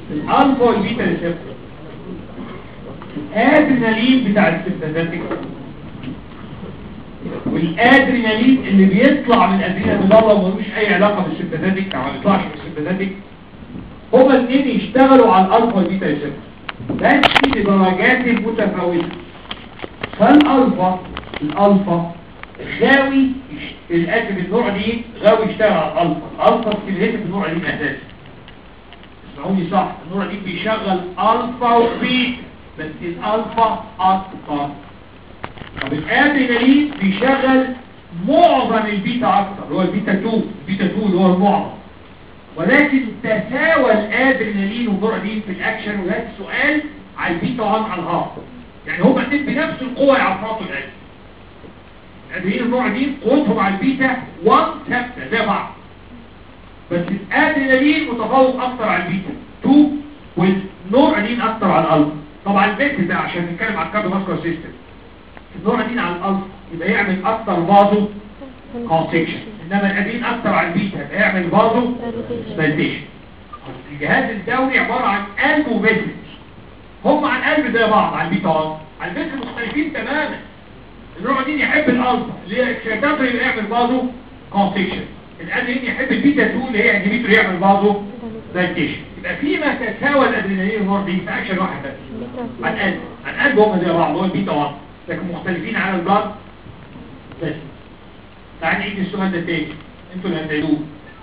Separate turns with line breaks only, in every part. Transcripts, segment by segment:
الالفا والبيتا ريسبتور الادرينالين بتاع السيمباثيك والادرينالين اللي بيطلع من الادرينالين اللي هو ملوش اي علاقه بالسيمباثيك او ما بيطلعش من السيمباثيك هما الاثنين يشتغلوا على الالفا والبيتا ريسبتور بس بدرجات متفاوته فالالفا الالفا غاوي الاسف النوع دي غاوي يشتغل على الالفا الالفا ستيميليتد النوع دي اساسا اسمعوني صح النوع دي بيشغل الفا وبيتا بس الالفا اكتر طب الادرينالين بيشغل معظم البيتا اكتر اللي هو البيتا 2 البيتا 2 اللي هو المعظم ولكن تساوى الادرينالين والجرعين في الاكشن وهذا السؤال على البيتا 1 على الهارت يعني هما الاثنين بنفس القوه يعرفوا الادرينالين الادرينالين النوع دي قوتهم على البيتا 1 ثابته زي بعض بس الادرينالين متفوق اكتر على البيتا 2 والنورادين اكتر على الالفا طبعا البيت ده عشان نتكلم على الكاربو ماسكولار سيستم النورادين على الالفا يبقى يعمل اكتر فازو كونستكشن انما الادرينالين اكتر على البيتا يبقى يعمل فازو سبازيشن الجهاز الدوري عباره عن قلب وفيسل هم عن قلب زي بعض على البيتا 1 على الفيسل مختلفين تماما النورادين يحب الالفا اللي هي اكسيتاتوري يبقى يعمل فازو كونستكشن الادرينالين يحب البيتا 2 اللي هي انهبيتور يعمل فازو دايتيشن يبقى فيما تساوى الادرينالين والنورادين في اكشن واحد بس عن قلب عن قلب هم زي بعض هو البيتا 1 لكن مختلفين على البلاد بس تعال نعيد السؤال ده تاني انتوا اللي هتعيدوه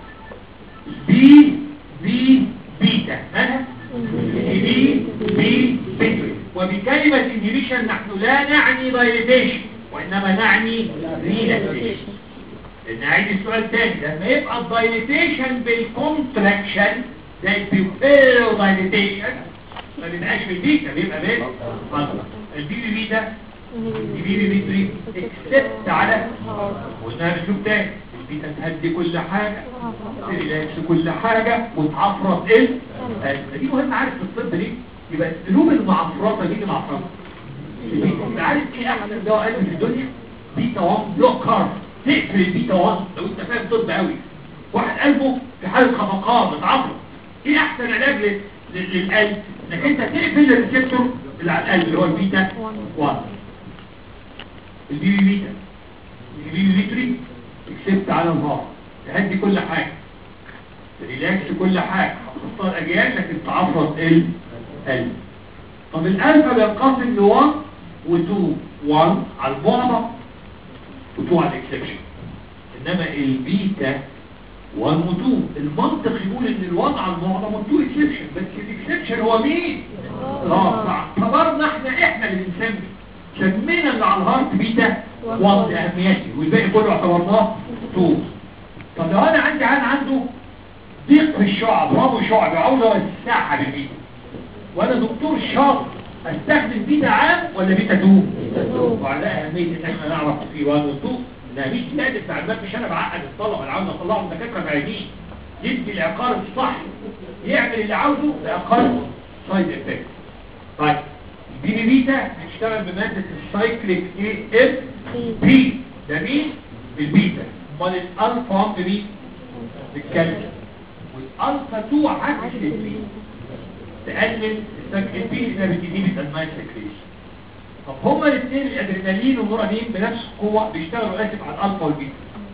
بي بي بيتا مالها بي بي بيتا وبكلمة انهبيشن نحن لا نعني دايليتيشن وإنما نعني ريلاكسيشن نعيد السؤال تاني لما يبقى الدايليتيشن بالكونتراكشن زي البيبيلو دايليتيشن ما بيبقاش بالبيتا بيبقى بيه البي بي بيتا البي بي بي 3 اكسبت على قلنا بنشوف تاني البيتا تهدي كل حاجة تريلاكس كل حاجة وتعفرط ايه دي مهم عارف في الطب ليه يبقى القلوب المعفرطة دي معفرطة يبقى عارف ايه احسن دواء قلب في الدنيا بيتا 1 بلوكر تقفل البيتا 1 لو انت فاهم طب قوي واحد قلبه في حالة خفقان متعفرط ايه احسن علاج لل- لل- للقلب انك انت تقفل الريسبتور اللي على القلب اللي هو البيتا 1 البي بي بيتا البي بي بي 3 اكسبت على النهار تهدي كل حاجة ريلاكس كل حاجة هتختار اجيال لكن تعفرط القلب طب الالفا بينقسم ل 1 و 2 1 على المعظم و 2 على الاكسبشن انما البيتا 1 و 2 المنطق يقول ان ال 1 على المعظم و 2 اكسبشن بس الاكسبشن هو مين؟ اه فاعتبرنا احنا احنا اللي بنسمي سمينا اللي على الهارت بيتا 1 لاهميته والباقي كله اعتبرناه 2 طب لو انا عندي عيان عنده ضيق في الشعب ربو شعبي عاوز اوسعها بالبيتا وانا دكتور شاطر استخدم بيتا عام ولا بيتا 2 وعلى اهميه ان احنا نعرف في 1 و 2 انها مش تادف معلومات مش انا بعقد الطلبه اللي عاوز اطلعهم دكاتره بعيدين يدي العقار الصح يعمل اللي عاوزه باقل سايد افكت طيب البي بي بيتا هتشتغل بماده السايكليك اي اف بي ده مين البيتا امال الالفا بمين بالكالسيوم والالفا 2 عكس البي تقلل البي انها بتجيب النايت سكريشن طب هما الاثنين الادرينالين والنورادين بنفس القوه بيشتغلوا اسف على الالفا والبيتا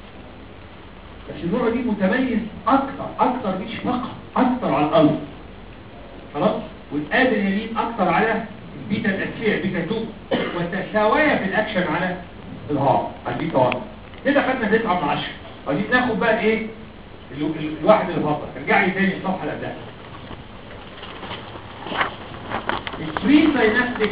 بس النورادين متميز اكتر اكتر مش فقط اكتر على الالفا خلاص والادرينالين اكتر على البيتا الاساسيه بيتا 2 وتساويه في الاكشن على الهار على البيتا 1 كده خدنا 9 من 10 عايزين ناخد بقى ايه ال- ال- الواحد اللي فضل ارجع لي تاني الصفحه اللي قبلها الفري ساينابتيك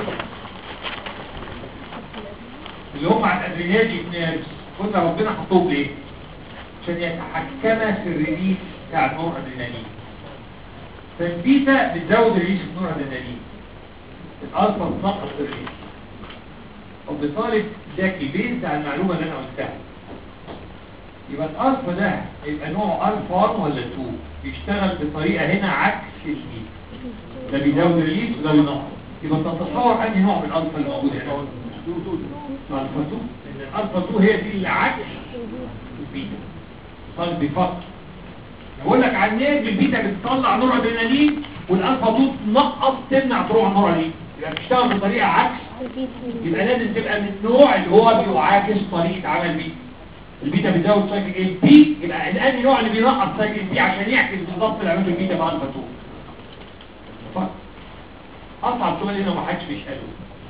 اللي هم على الادرينالين نيرفز قلنا ربنا حطوهم ليه عشان يتحكم في الريليس بتاع النور ادرينالين فالبيتا بتزود ريليس النور ادرينالين الالفا بتنقص الريليس وبطالب ذكي بيزد على المعلومه اللي انا قلتها يبقى الالفا ده يبقى نوعه الفا 1 ولا 2 بيشتغل بطريقه هنا عكس البيتا ده بيزود الريليس وده بينقص يبقى تتصور انهي نوع من الالفا اللي موجود هنا الفا 2 لان الالفا 2 هي دي اللي عكس البيتا طالب بيفكر بقول لك على النيرف البيتا بتطلع نور ادرينالين والالفا دوت تنقص تمنع طلوع النور ادرينالين يبقى بتشتغل بطريقه عكس يبقى لازم تبقى من النوع اللي هو بيعاكس طريقه عمل بيتا البيتا بتزود سايكل ال بي يبقى الاني نوع اللي بينقص سايكل بي عشان يعكس بالظبط اللي عملته البيتا مع الفا دوت ف- اصعب سؤال هنا ومحدش بيساله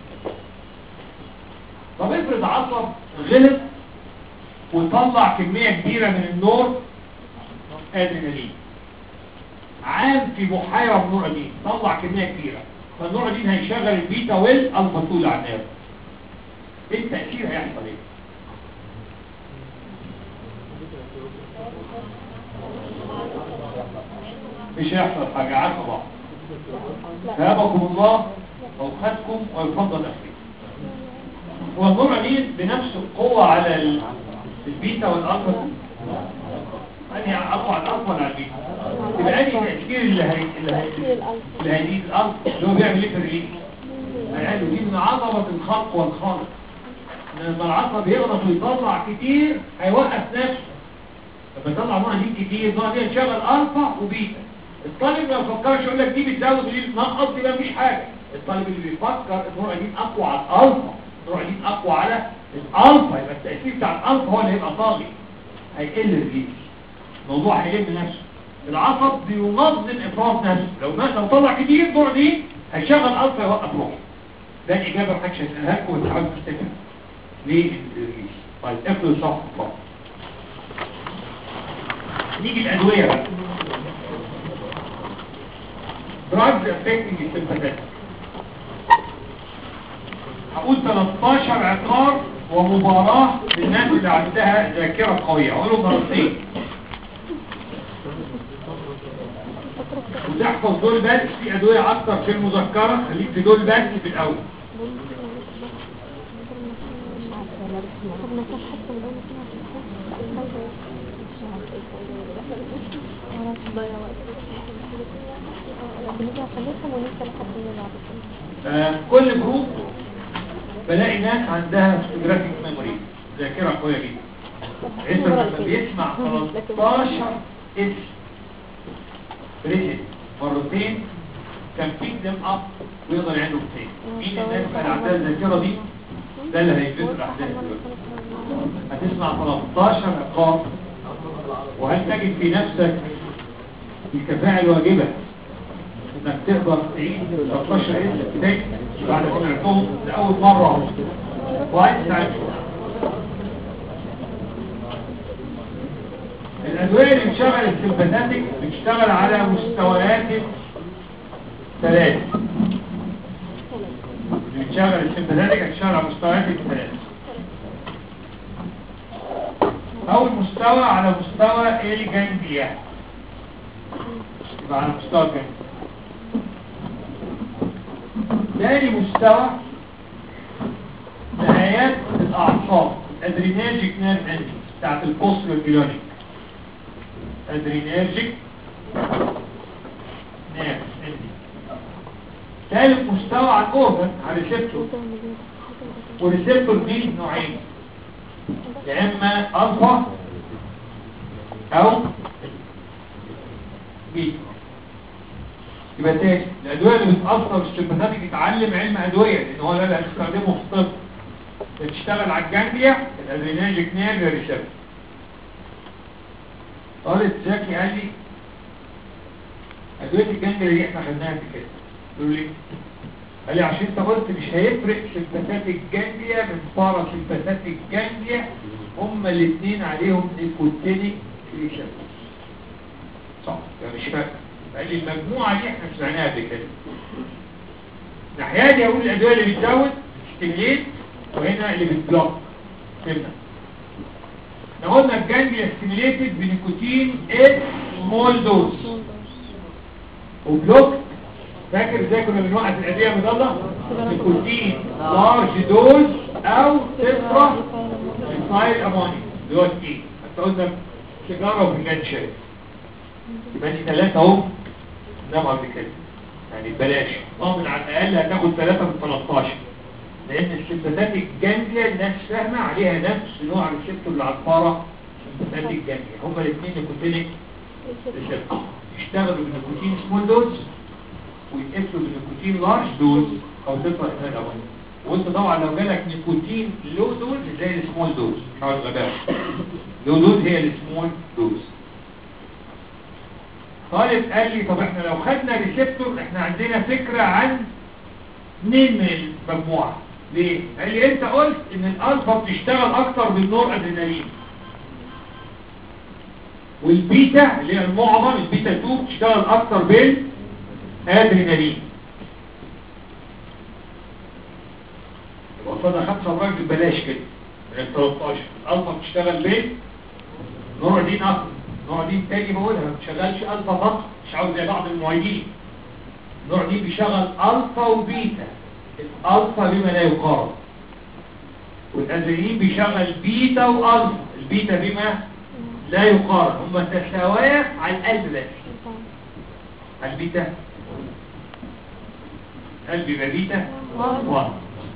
طب افرض عصب غلط وطلع كمية كبيرة من النور ادرينالين عام في بحيرة من نور ادرينالين طلع كمية كبيرة فالنور ادرينالين هيشغل البيتا والالفا طول على النار ايه التأثير هيحصل ايه؟ مش هيحصل حاجة عارفة بعض ثابكم الله وخدكم ويفضل أخيكم والنور ادرينالين بنفس القوة على ال- البيتا والالفا انهي اقوى على الالفا ولا على البيتا يبقى انهي تاثير اللي هي اللي هي اللي هيزيد الالفا اللي هو بيعمل ايه في الريليز هيعمل دي من عظمه الخلق والخالق ان لما العصب يغلط ويطلع كتير هيوقف نفسه لما يطلع نوع دي كتير نوع دي هتشغل الفا وبيتا الطالب ما يفكرش يقول لك دي بتزود ودي بتنقص يبقى مفيش حاجه الطالب اللي بيفكر النوع دي اقوى على الالفا النوع دي اقوى على الالفا يبقى التاثير بتاع الالفا هو اللي هيبقى طاغي هيقل الريش الموضوع هيلم نفسه العصب بينظم افراز نفسه لو ما لو طلع كتير النوع دي هيشغل الفا يوقف روحه ده الاجابه ما حدش هيسالها لكم وتحاولوا تفتكروا ليه الريش طيب اقفلوا الصف خالص نيجي الادويه بقى drugs affecting the sympathetic هقول 13 عقار ومباراة للناس اللي عندها ذاكرة قوية هقولهم مرتين وتحفظ دول بس في أدوية أكتر في المذكرة خليك في دول بس في الأول آه، كل جروب بلاقي ناس عندها فوتوجرافيك ميموري ذاكرة قوية جدا انت لما بيسمع 13 اسم ريتد مرتين كان بيك دم اب ويقدر يعملوا تاني مين الناس اللي عندها الذاكرة دي ده اللي هيجذب الاحداث دلوقتي هتسمع 13 عقاب وهل تجد في نفسك الكفاءة الواجبة انك تقدر تعيد 13 اسم ابتدائي بعد ما سمعتهم لأول مرة اهو وعايز تعيش الأدوية اللي بتشغل السيمباتاتيك بتشتغل على مستويات ثلاث اللي بتشغل السيمباتاتيك هتشتغل على مستويات ثلاث أول مستوى على مستوى الجنبية يبقى على مستوى الجنبية ثاني مستوى نهايات الأعصاب ادريناجيك نيرف اندي بتاعت البوست والبيلونيك ادريناجيك نيرف اندي ثالث مستوى على الأورجن على الريسبتور والريسبتور دي نوعين يا اما الفا او بيتا يبقى تاني الادويه اللي بتاثر في السيمباثيك يتعلم علم ادويه لان هو ده اللي هنستخدمه في الطب بتشتغل على الجانجليا الادريناجيك نيرف ريسبتور طالب ذكي قال لي ادويه الجانجليا دي احنا خدناها في كده قالوا لي قال لي عشان انت قلت مش هيفرق سيمباثيك جانجليا من بارا سيمباثيك جانجليا هما الاثنين عليهم نيكوتينيك ريسبتور صح ده مش فاهم قال لي المجموعة دي احنا سمعناها قبل كده ناحية دي اقول الادوية اللي بتزود ستيميليت وهنا اللي بتبلوك فهمنا احنا قلنا الجانجليا ستيميليتد بنيكوتين اس سمول دوز وبلوك فاكر ازاي كنا بنوقف الادوية مضلة نيكوتين لارج دوز او تسرة الفايل اموني اللي هو التين حتى قلنا سيجارة وفنجان شاي يبقى دي ثلاثة اهو نعم قبل كده يعني بلاش ضامن على الاقل هتاخد ثلاثة من 13 لان السيمباتيك جانجليا الناس فاهمة عليها نفس نوع الريسبتور اللي على الفارة سيمباتيك جانجليا هما الاثنين نيكوتينيك ريسبتور يشتغلوا بالنيكوتين سمول دوز ويتقفلوا بالنيكوتين لارج دوز او تطلع اثنين الاول وانت طبعا لو جالك نيكوتين لو دوز زي السمول دوز مش عاوز غباء لو دوز هي السمول دوز طالب قال لي طب احنا لو خدنا ريسبتور احنا عندنا فكرة عن اثنين من المجموعة ليه؟ قال لي انت قلت ان الالفا بتشتغل اكتر بالنور ادرينالين والبيتا اللي هي المعظم البيتا 2 بتشتغل اكتر بالادرينالين يبقى قصادها خمسة وراجل ببلاش كده من ال 13 الالفا بتشتغل بال نوع دي نقص نوع دي تاني بقولها ما بتشغلش الفا فقط مش عاوز زي بعض المعيدين النوع دي بيشغل الفا وبيتا الالفا بما لا يقارن والادرينالين بيشغل بيتا والفا البيتا بما لا يقارن هما تساوية على القلب بس على البيتا القلب يبقى بيتا واحد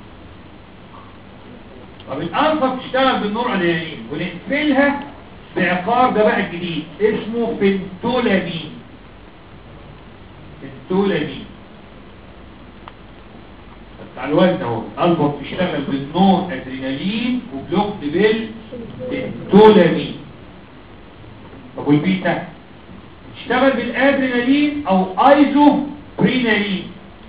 طب الالفا بتشتغل بالنور ادرينالين ونقفلها بعقار ده بقى الجديد اسمه فنتولامين فنتولامين بس على الوزن اهو الالفا بتشتغل بالنور ادرينالين وبلوك بالفنتولامين طب والبيتا تشتغل بالادرينالين او ايزو برينالين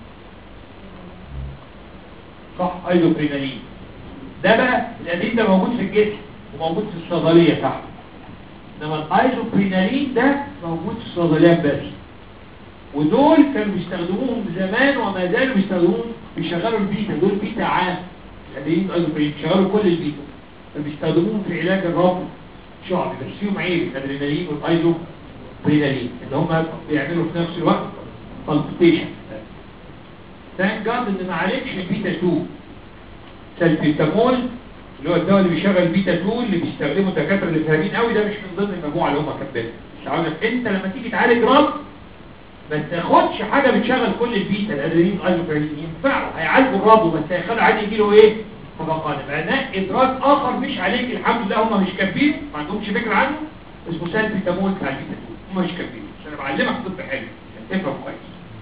صح ايزو برينالين ده بقى الادرينالين ده موجود في الجسم وموجود في الصيدليه تحت انما الايزو برينالين ده موجود في الصيدليات بس ودول كانوا بيستخدموهم زمان وما زالوا بيستخدموهم بيشغلوا البيتا دول بيتا عام الادرينالين ايزو برينالين بيشغلوا كل البيتا فبيستخدموهم في علاج الربو شعبي بس فيهم عيب الادرينالين والايزو برينالين اللي هم بيعملوا في نفس الوقت بالبيتيشن ثانك جاد ان ما عالجش البيتا 2 سلفيتامول اللي هو الدواء اللي بيشغل بيتا 2 اللي بيستخدمه الدكاتره اللي فاهمين قوي ده مش من ضمن المجموعه اللي هم كاتبينها مش عاوزك انت لما تيجي تعالج رب ما تاخدش حاجه بتشغل كل البيتا الادرينالين والايزو برينالين ينفعوا هيعالجوا الرب بس هيخلوا عادي يجي له ايه طبقان معناه ادراك اخر مش عليك الحمد لله هم مش كاتبين ما عندهمش فكره عنه اسمه سلفيتامول بتاع البيتا 2 هم مش كاتبين عشان انا بعلمك طب حلو عشان تفهم كويس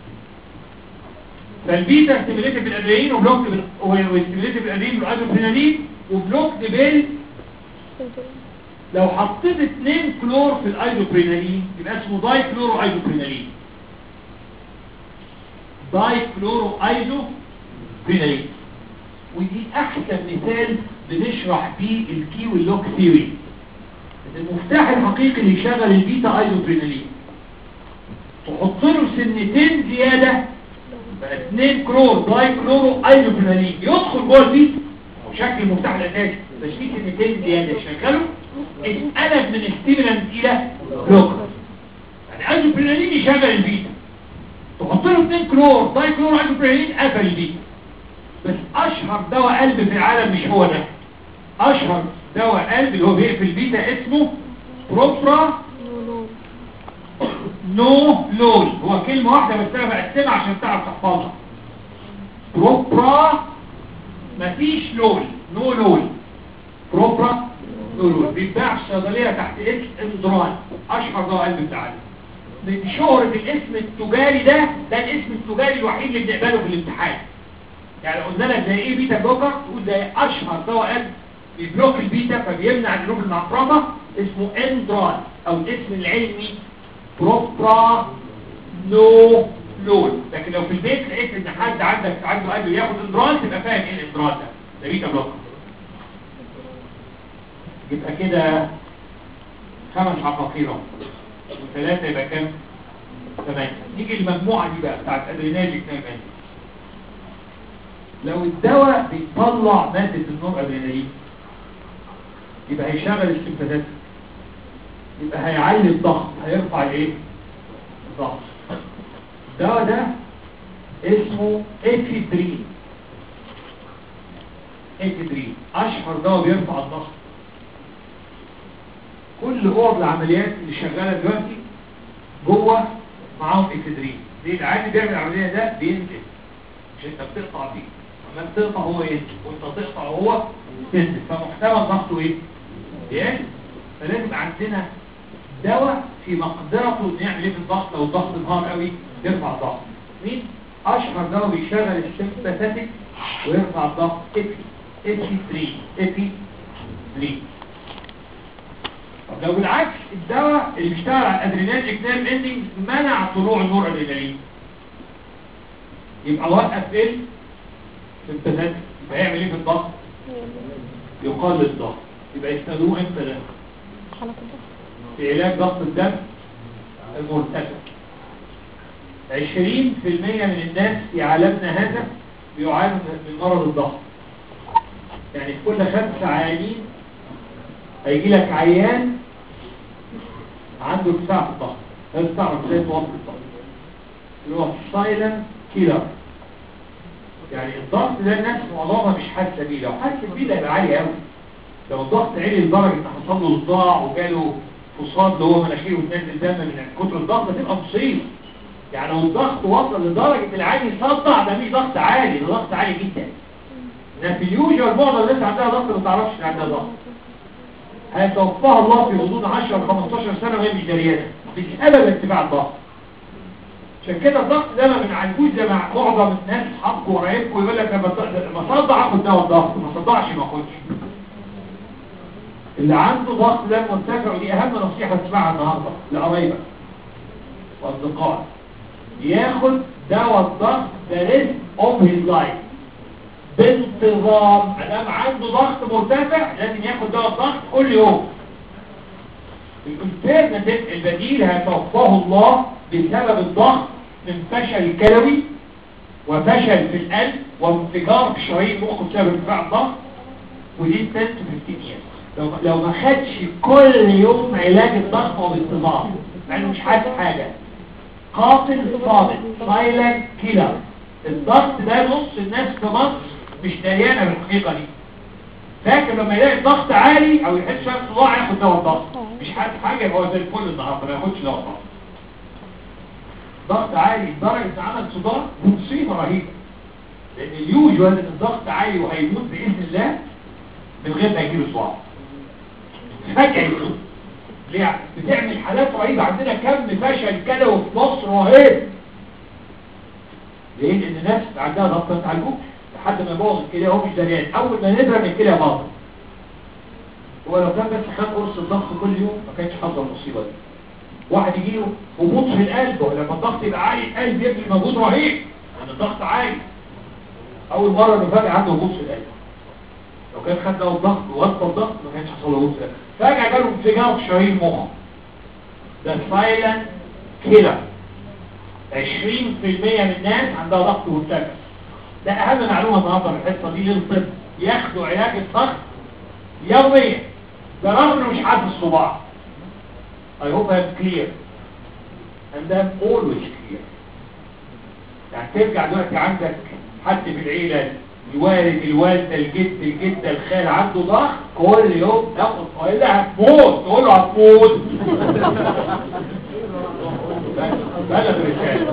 فالبيتا ستيميليتد بالادرينالين وبلوك وستيميليتد بالادرينالين والادرينالين وبلوك بال لو حطيت اتنين كلور في الايزوبرينالين يبقى اسمه داي كلورو ايزوبرينالين داي كلورو ايزوبرينالين ودي احسن مثال بنشرح بيه الكي واللوك ثيوري المفتاح الحقيقي اللي يشغل البيتا ايزوبرينالين تحط له سنتين زياده بقى 2 كلور داي كلورو ايزوبرينالين يدخل جوه البيتا وشكل المفتاح الاساسي بس في سنتين زياده يشغله اتقلب من ستيمولانت الى بلوكر يعني ايزوبرينالين يشغل البيتا تحط له 2 كلور داي كلورو ايزوبرينالين قفل البيتا بس اشهر دواء قلب في العالم مش هو ده اشهر دواء قلب اللي هو بيقفل البيتا اسمه بروبرا نو لول هو كلمة واحدة بس انا بقسمها عشان تعرف تحفظها بروبرا مفيش لول نو لول بروبرا نو لول بيتباع في الصيدلية تحت اسم اندران اشهر دواء قلب في العالم شهرة الاسم التجاري ده ده الاسم التجاري الوحيد اللي بنقبله في الامتحان يعني قلنا لك زي ايه بيتا بلوكر تقول زي اشهر دواء قلب بيبلوك البيتا فبيمنع الجروب المعفرطه اسمه اندران او الاسم العلمي بروبرا نو لول لكن لو في البيت لقيت ان حد عندك عنده قلب ياخد اندران تبقى فاهم ايه الاندران ده ده بيتا بلوكر يبقى كده خمس عقاقير وثلاثه يبقى كام ثمانيه نيجي المجموعه دي بقى بتاعت ادرينالجيك نيرفين لو الدواء بيطلع مادة النور ادرينالين يبقى هيشغل السمباتات يبقى هيعلي الضغط هيرفع الايه الضغط الدواء ده اسمه افيدرين افيدرين اشهر دواء بيرفع الضغط كل اوض العمليات اللي شغاله دلوقتي جوه معاهم افيدرين ليه العادي بيعمل العمليه ده بينزل مش انت بتقطع فيه اما تقطع هو ينزل وانت تقطع هو ينزل فمحتوى ضغطه ايه؟ يقل فلازم عندنا دواء في مقدرته انه يعمل ايه في الضغط لو الضغط انهار قوي يرفع الضغط مين اشهر دواء بيشغل السيمباثيك ويرفع الضغط ابي ابي 3 ابي 3 طب لو بالعكس الدواء اللي بيشتغل على الادرينالجيك نيرف اندنج منع طلوع النور ادرينالين يبقى وقف ايه سيمباثيك يبقى يعمل ايه في الضغط يقلل الضغط يبقى يستخدموه امتى ده
حلقة الضغط
في علاج ضغط الدم المرتفع 20% من الناس في عالمنا هذا بيعانوا من مرض الضغط يعني في كل خمسة عيانين هيجي لك عيان عنده ارتفاع في الضغط هل تعرف ازاي توصل الضغط اللي هو سايلنت كيلر يعني الضغط ده الناس معظمها مش حاسه بيه لو حاسه بيه ده يبقى عالي قوي لو الضغط عالي لدرجه ان حصل له صداع وجاله فصاد اللي هو مناخيره وتنزل دم من كتر الضغط هتبقى مصيبه يعني لو الضغط وصل لدرجه العالي يصدع ده مش ضغط عالي ده ضغط عالي جدا ان في اليوجوال معظم الناس عندها ضغط ما تعرفش ان عندها ضغط هيتوفاها الله في غضون 10 15 سنه وهي مش دريانه مفيش ابدا ارتفاع الضغط عشان كده الضغط ده ما بنعالجوش زي مع معظم الناس اصحابكم وقرايبكم يقول لك لما لما صدع اخد دواء الضغط ما صدعش ما اخدش اللي عنده ضغط دم مرتفع ودي اهم نصيحه تسمعها النهارده لقرايبك واصدقائك ياخد دواء الضغط ذا ريست اوف هيز لايف بانتظام ادام عنده ضغط مرتفع لازم ياخد دواء الضغط كل يوم الالترناتيف البديل هيتوفاه الله بسبب الضغط من فشل كلوي وفشل في القلب وانفجار في شرايين المخ بسبب ارتفاع الضغط ودي 10 to 15 years لو لو ما خدش كل يوم علاج الضغط وبانتظام مع انه مش حاسس حاجه قاتل صامت سايلنت كيلر الضغط ده نص الناس في مصر مش دريانه بالحقيقه دي لكن لما يلاقي الضغط عالي او يحس شويه صداع ياخد دواء الضغط مش حاسس حاجه يبقى هو زي الفل النهارده ما ياخدش دواء الضغط ضغط عالي لدرجه عمل صداع مصيبه رهيبه لان اليوجوال ان الضغط عالي وهيموت باذن الله من غير ما يجيله صداع فجاه يموت ليه بتعمل حالات رهيبه عندنا كم فشل كلوي في مصر رهيب ليه لان الناس عندها ضغط ما تعالجوش لحد ما يبوظ الكليه هو مش دريان اول ما نضرب الكليه باظت هو لو كان بس خد قرص الضغط كل يوم ما كانش حصل المصيبه دي واحد يجي له هبوط في القلب ولما الضغط يبقى عالي القلب يبذل مجهود رهيب لان الضغط عالي اول مره انه فجاه عنده هبوط في القلب لو كان خد له الضغط ووطى الضغط ما كانش حصل له هبوط في القلب فجاه جاله انفجار في شرايين المخ ده سايلنت كيلر 20% من الناس عندها ضغط مرتفع ده اهم معلومه النهارده في الحصه دي للطب ياخدوا علاج الضغط يوميا برغم انه مش حاسس الصباع I hope I'm clear and I'm always clear يعني ترجع دلوقتي عندك حد في العيلة الوالد الوالدة الجد الجدة الخال عنده ضغط كل يوم تاخد قائلة هتموت تقول له هتموت بلد رسالة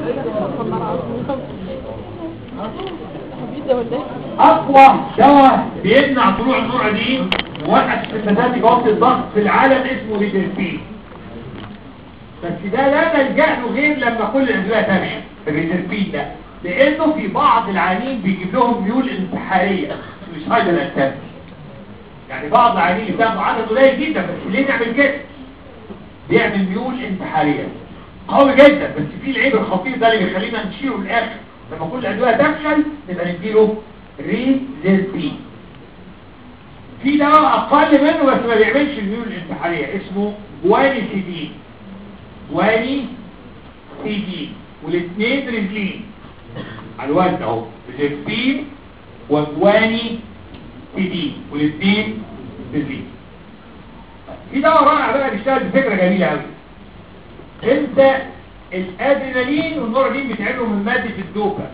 اقوى دواء بيمنع طلوع النوع دي وقت السماتات جوات الضغط في العالم اسمه ريدرفين بس ده لا نلجأ له غير لما كل الادويه تمشي الريدرفين ده لانه في بعض العيانين بيجيب لهم ميول انتحاريه مش هذا الاساس يعني بعض العيانين بتاخدوا عدد قليل جدا بس ليه نعمل كده بيعمل ميول انتحاريه قوي جدا بس في العيب الخطير ده اللي بيخلينا نشيله للاخر لما كل الادويه تفشل نبقى نديله ريزيربين في دواء اقل منه بس ما بيعملش الميول الانتحاريه اسمه جواني سيدين جواني سيدين والاثنين ريزلين على الوزن اهو ريزيربين وجواني سيدين والاثنين ريزلين في دواء رائع بقى بيشتغل بفكره جميله قوي انت الادرينالين والنورالين بيتعملوا من ماده الدوبا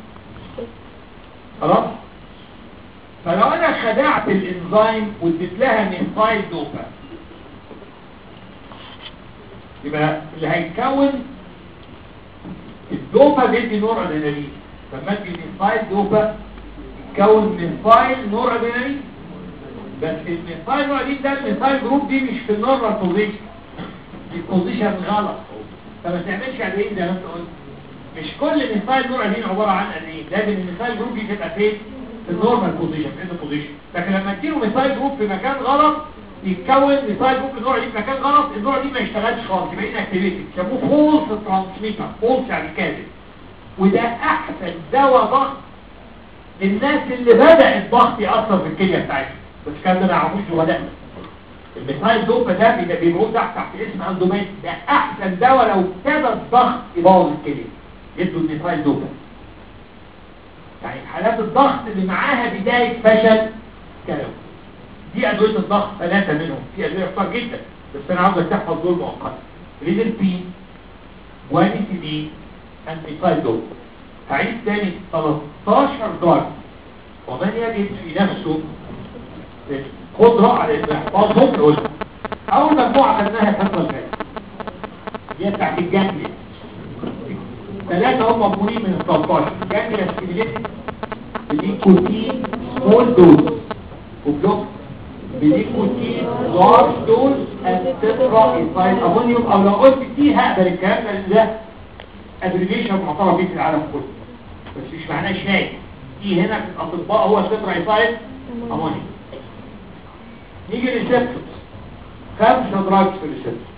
خلاص فلو انا خدعت الانزيم واديت لها ميثايل دوبا يبقى اللي هيتكون الدوبا بيدي نور ادرينالين لما ادي ميثايل دوبا يتكون ميثايل نور ادرينالين بس الميثايل نور ادرينالين ده الميثايل جروب دي مش في النورمال بوزيشن البوزيشن غلط فما تعملش ادرينالين زي ما انت قلت مش كل ميثايل نورالين عباره عن ادرينالين لازم الميثايل جروب دي تبقى فين في النورمال بوزيشن في البوزيشن لكن لما تديله ميثايل جروب في مكان غلط يتكون ميثايل جروب النوع دي في مكان غلط النوع دي ما يشتغلش خالص يبقى انكتيفيتد يسموه فولس ترانسميتر فولس يعني كاذب وده احسن دواء ضغط الناس اللي بدأت ضغط يأثر في الكلية بتاعتها بس كان ده ما يعرفوش هو ده الميثايل دوبا ده بيبقى بيبقوا تحت تحت اسم اندوميت ده احسن دواء لو ابتدى الضغط يبوظ الكلية يدوا الميثايل دوبا يعني حالات الضغط اللي معاها بداية فشل كلوي دي أدوية الضغط ثلاثة منهم في أدوية كتير جدا بس أنا عاوزك تحفظ دول مؤقتا ريدل بي وانيتيدين انتيفايل دوب هعيد تاني 13 درجة ومن يجد في نفسه قدرة على انه يحفظهم يقول أول مجموعة خدناها الفترة اللي فاتت هي بتاعت الجانجليا ثلاثة هم مضمونين من ال 13 جانجليا ستيميليتد بالنيكوتين سمول دوز وبلوك بنيكوتين لارج دوز التترا ايثايل امونيوم او لو قلت دي هقبل الكلام ده لأن ده ابريجيشن معترف بيه في العالم كله بس مش معناه شاي دي هنا في الاطباء هو التترا ايثايل امونيوم نيجي للريسبتورز خمسة دراجز في الريسبتورز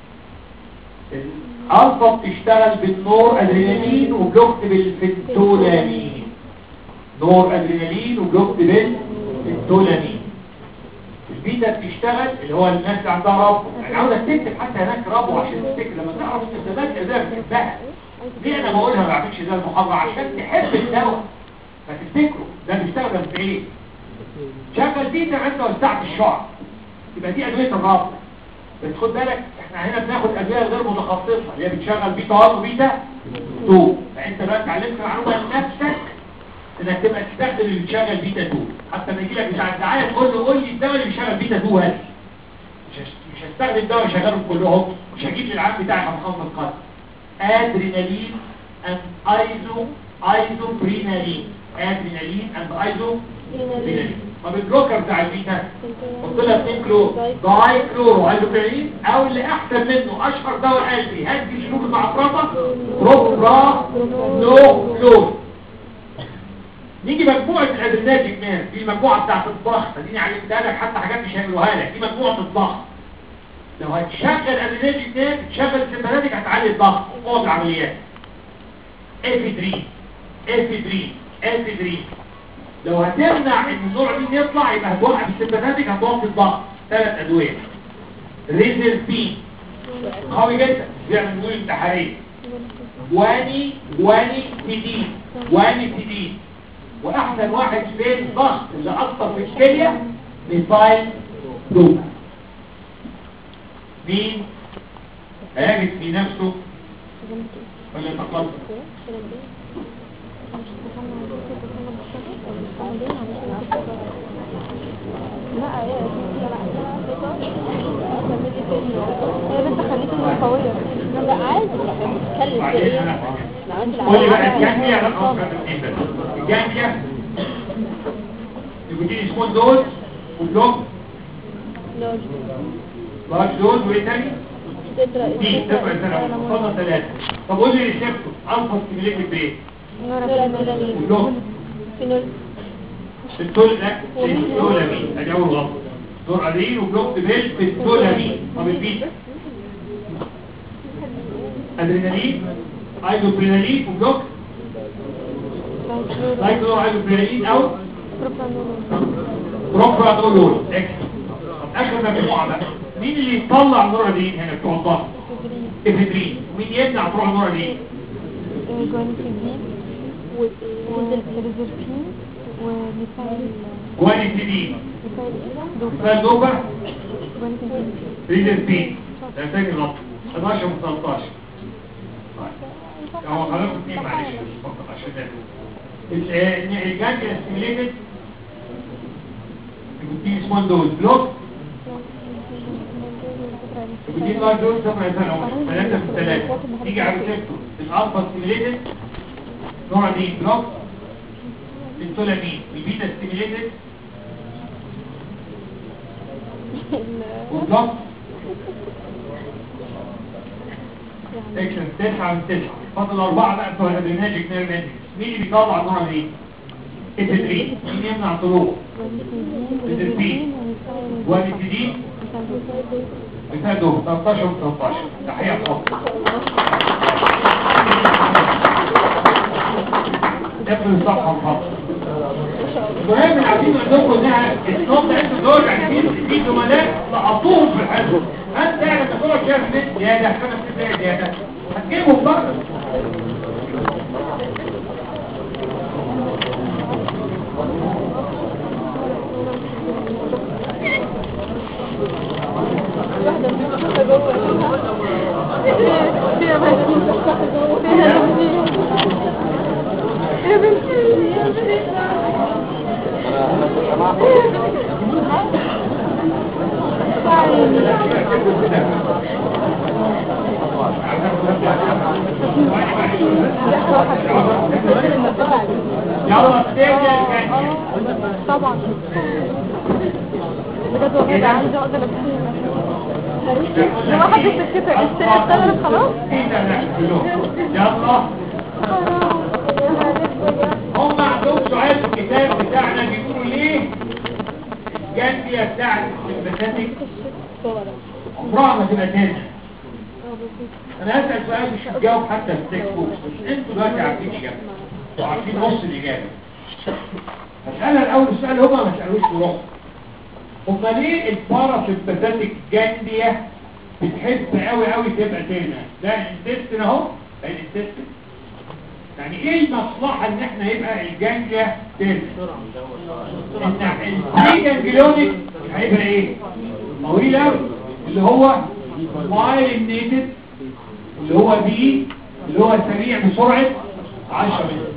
الالفا بتشتغل بالنور ادرينالين وبلوكت بالفنتولامين نور ادرينالين وبلوكت بالفنتولامين البيتا بتشتغل اللي هو الناس اللي عندها رب انا عاوزك تكتب حتى هناك رب عشان تفتكر لما تعرف استخدامات ازاي بتحبها ليه انا بقولها ما بعملش زي المحاضره عشان تحب الدواء فتفتكره ده بيستخدم في ايه شغل بيتا عند وسعت الشعر يبقى دي ادويه الرب بس خد بالك احنا هنا بناخد ادويه غير متخصصه اللي هي بتشغل بيتا 1 وبيتا 2 فانت دلوقتي اتعلمت معلومه لنفسك انك تبقى تستخدم اللي بيشغل بيتا 2 حتى لما يجي لك بتاع الدعايه تقول له قول لي الدواء اللي بيشغل بيتا 2 هات مش هش- مش هستخدم دواء يشغلهم كلهم مش هجيب للعام بتاعي مخصص قد ادرينالين اند ايزو ايزوبرينالين ادرينالين اند ايزوبرينالين طب البلوكر بتاع البيتا قلت لها 2 كلور داي كلورو ايزوبرينالين او اللي احسن منه اشهر دواء قلبي هدي شروط المعطرات بروبرا نو كلور نيجي مجموعة الادريناجيك مان دي المجموعة بتاعت الضغط اديني علمتها لك حتى حاجات مش هيعملوها لك دي مجموعة الضغط لو هتشغل ادريناجيك مان تشغل السيمباناتيك هتعلي الضغط قوة العمليات افيدرين افيدرين افيدرين لو هتمنع ان النوع دي يطلع يبقى هتوقف السيمباناتيك هتوقف الضغط ثلاث ادوية ريزل بي قوي جدا بيعمل نقول انتحارية واني واني تدين واني تدين واحسن واحد فين ضغط اللي اثر في الكليه ميثايل دوبا مين هيجد في نفسه ولا يتقدم
لا يا يا بنت خليكي قوية لا عادي بتتكلم في
بعدين
ايه
انا
لا انت
قول لي بقى الجانبيا لا خلاص الجانبيا يبقى سمول دوز وبلوك لارج دوز وايه تاني؟ دي تبقى سنة وصلنا ثلاثة طب قول لي ريسبتور الفا ستيميليتد بايه؟ وبلوك التول لا التولامين ادي اول غلطه دور ادرين وبلوك بيل في التولامين طب البيتا ادرينالين ايزوبرينالين وبلوك لايكلور ايزوبرينالين او بروبرانولول اكس طب اخر مجموعه بقى مين اللي يطلع نورادين هنا بتوع الضغط افيدرين ومين يمنع تروح نورادين جوانيتيدين فالدوبا ريدربين ده تاني غلط 11 و 13 طيب هو خلاص اثنين معلش فقط عشان ده الجانجل ستيميليتد يبقى سمول دوز بلوك يبقى دي لارج دوز سبع سنة ثلاثة في ثلاثة تيجي على الريسبتور الالفا ستيميليتد نوع دي بلوك التولامين البيتا ستيميليتد وبلوك سكشن 9 من 9 فاضل أربعة بقى بتوع الادريناجيك نيرف اندكس مين اللي بيطلع النوع دي؟ التدريب مين يمنع طلوع؟ التدريب والتدريب بتاعته 13 و 13 تحية خاصة قبل الصفحة الخاصة المهم اللي عايزين عندكم انها الصوت ده انتوا دول يعني في في زملاء لقطوهم في الحزب انت يعني تقول شايف نت زياده خمس دقايق زياده هتجيبهم بره
واحدة مفتوحة جوه فيها بنتي مفتوحة جوه فيها بنتي يا بنتي يا بنتي
يلا ترجع الجاي
طبعا بجد والله ده عايزة اقدر ابتدي لو حد سكتك السنة اشتغلت خلاص
يلا هم عندهم سؤال في الكتاب بتاعنا بيقولوا ليه الجانبية بتاعت السمباتيك عمرها ما تبقى تاني انا هسأل سؤال مش هتجاوب حتى في التكست بوكس بس انتوا دلوقتي عارفين اجابة انتوا عارفين نص الاجابة هسألها الاول السؤال هما ما سألوش بروح هما ليه الباراسمباتيك جانبية بتحب قوي قوي تبقى تاني ده الانتستين اهو ده الانتستين يعني ايه المصلحة ان احنا يبقى الجانجيا تاني ان الجانجلونيك هيبقى ايه طويل قوي اللي هو مايلينيتد اللي هو بي اللي هو سريع بسرعة 10 متر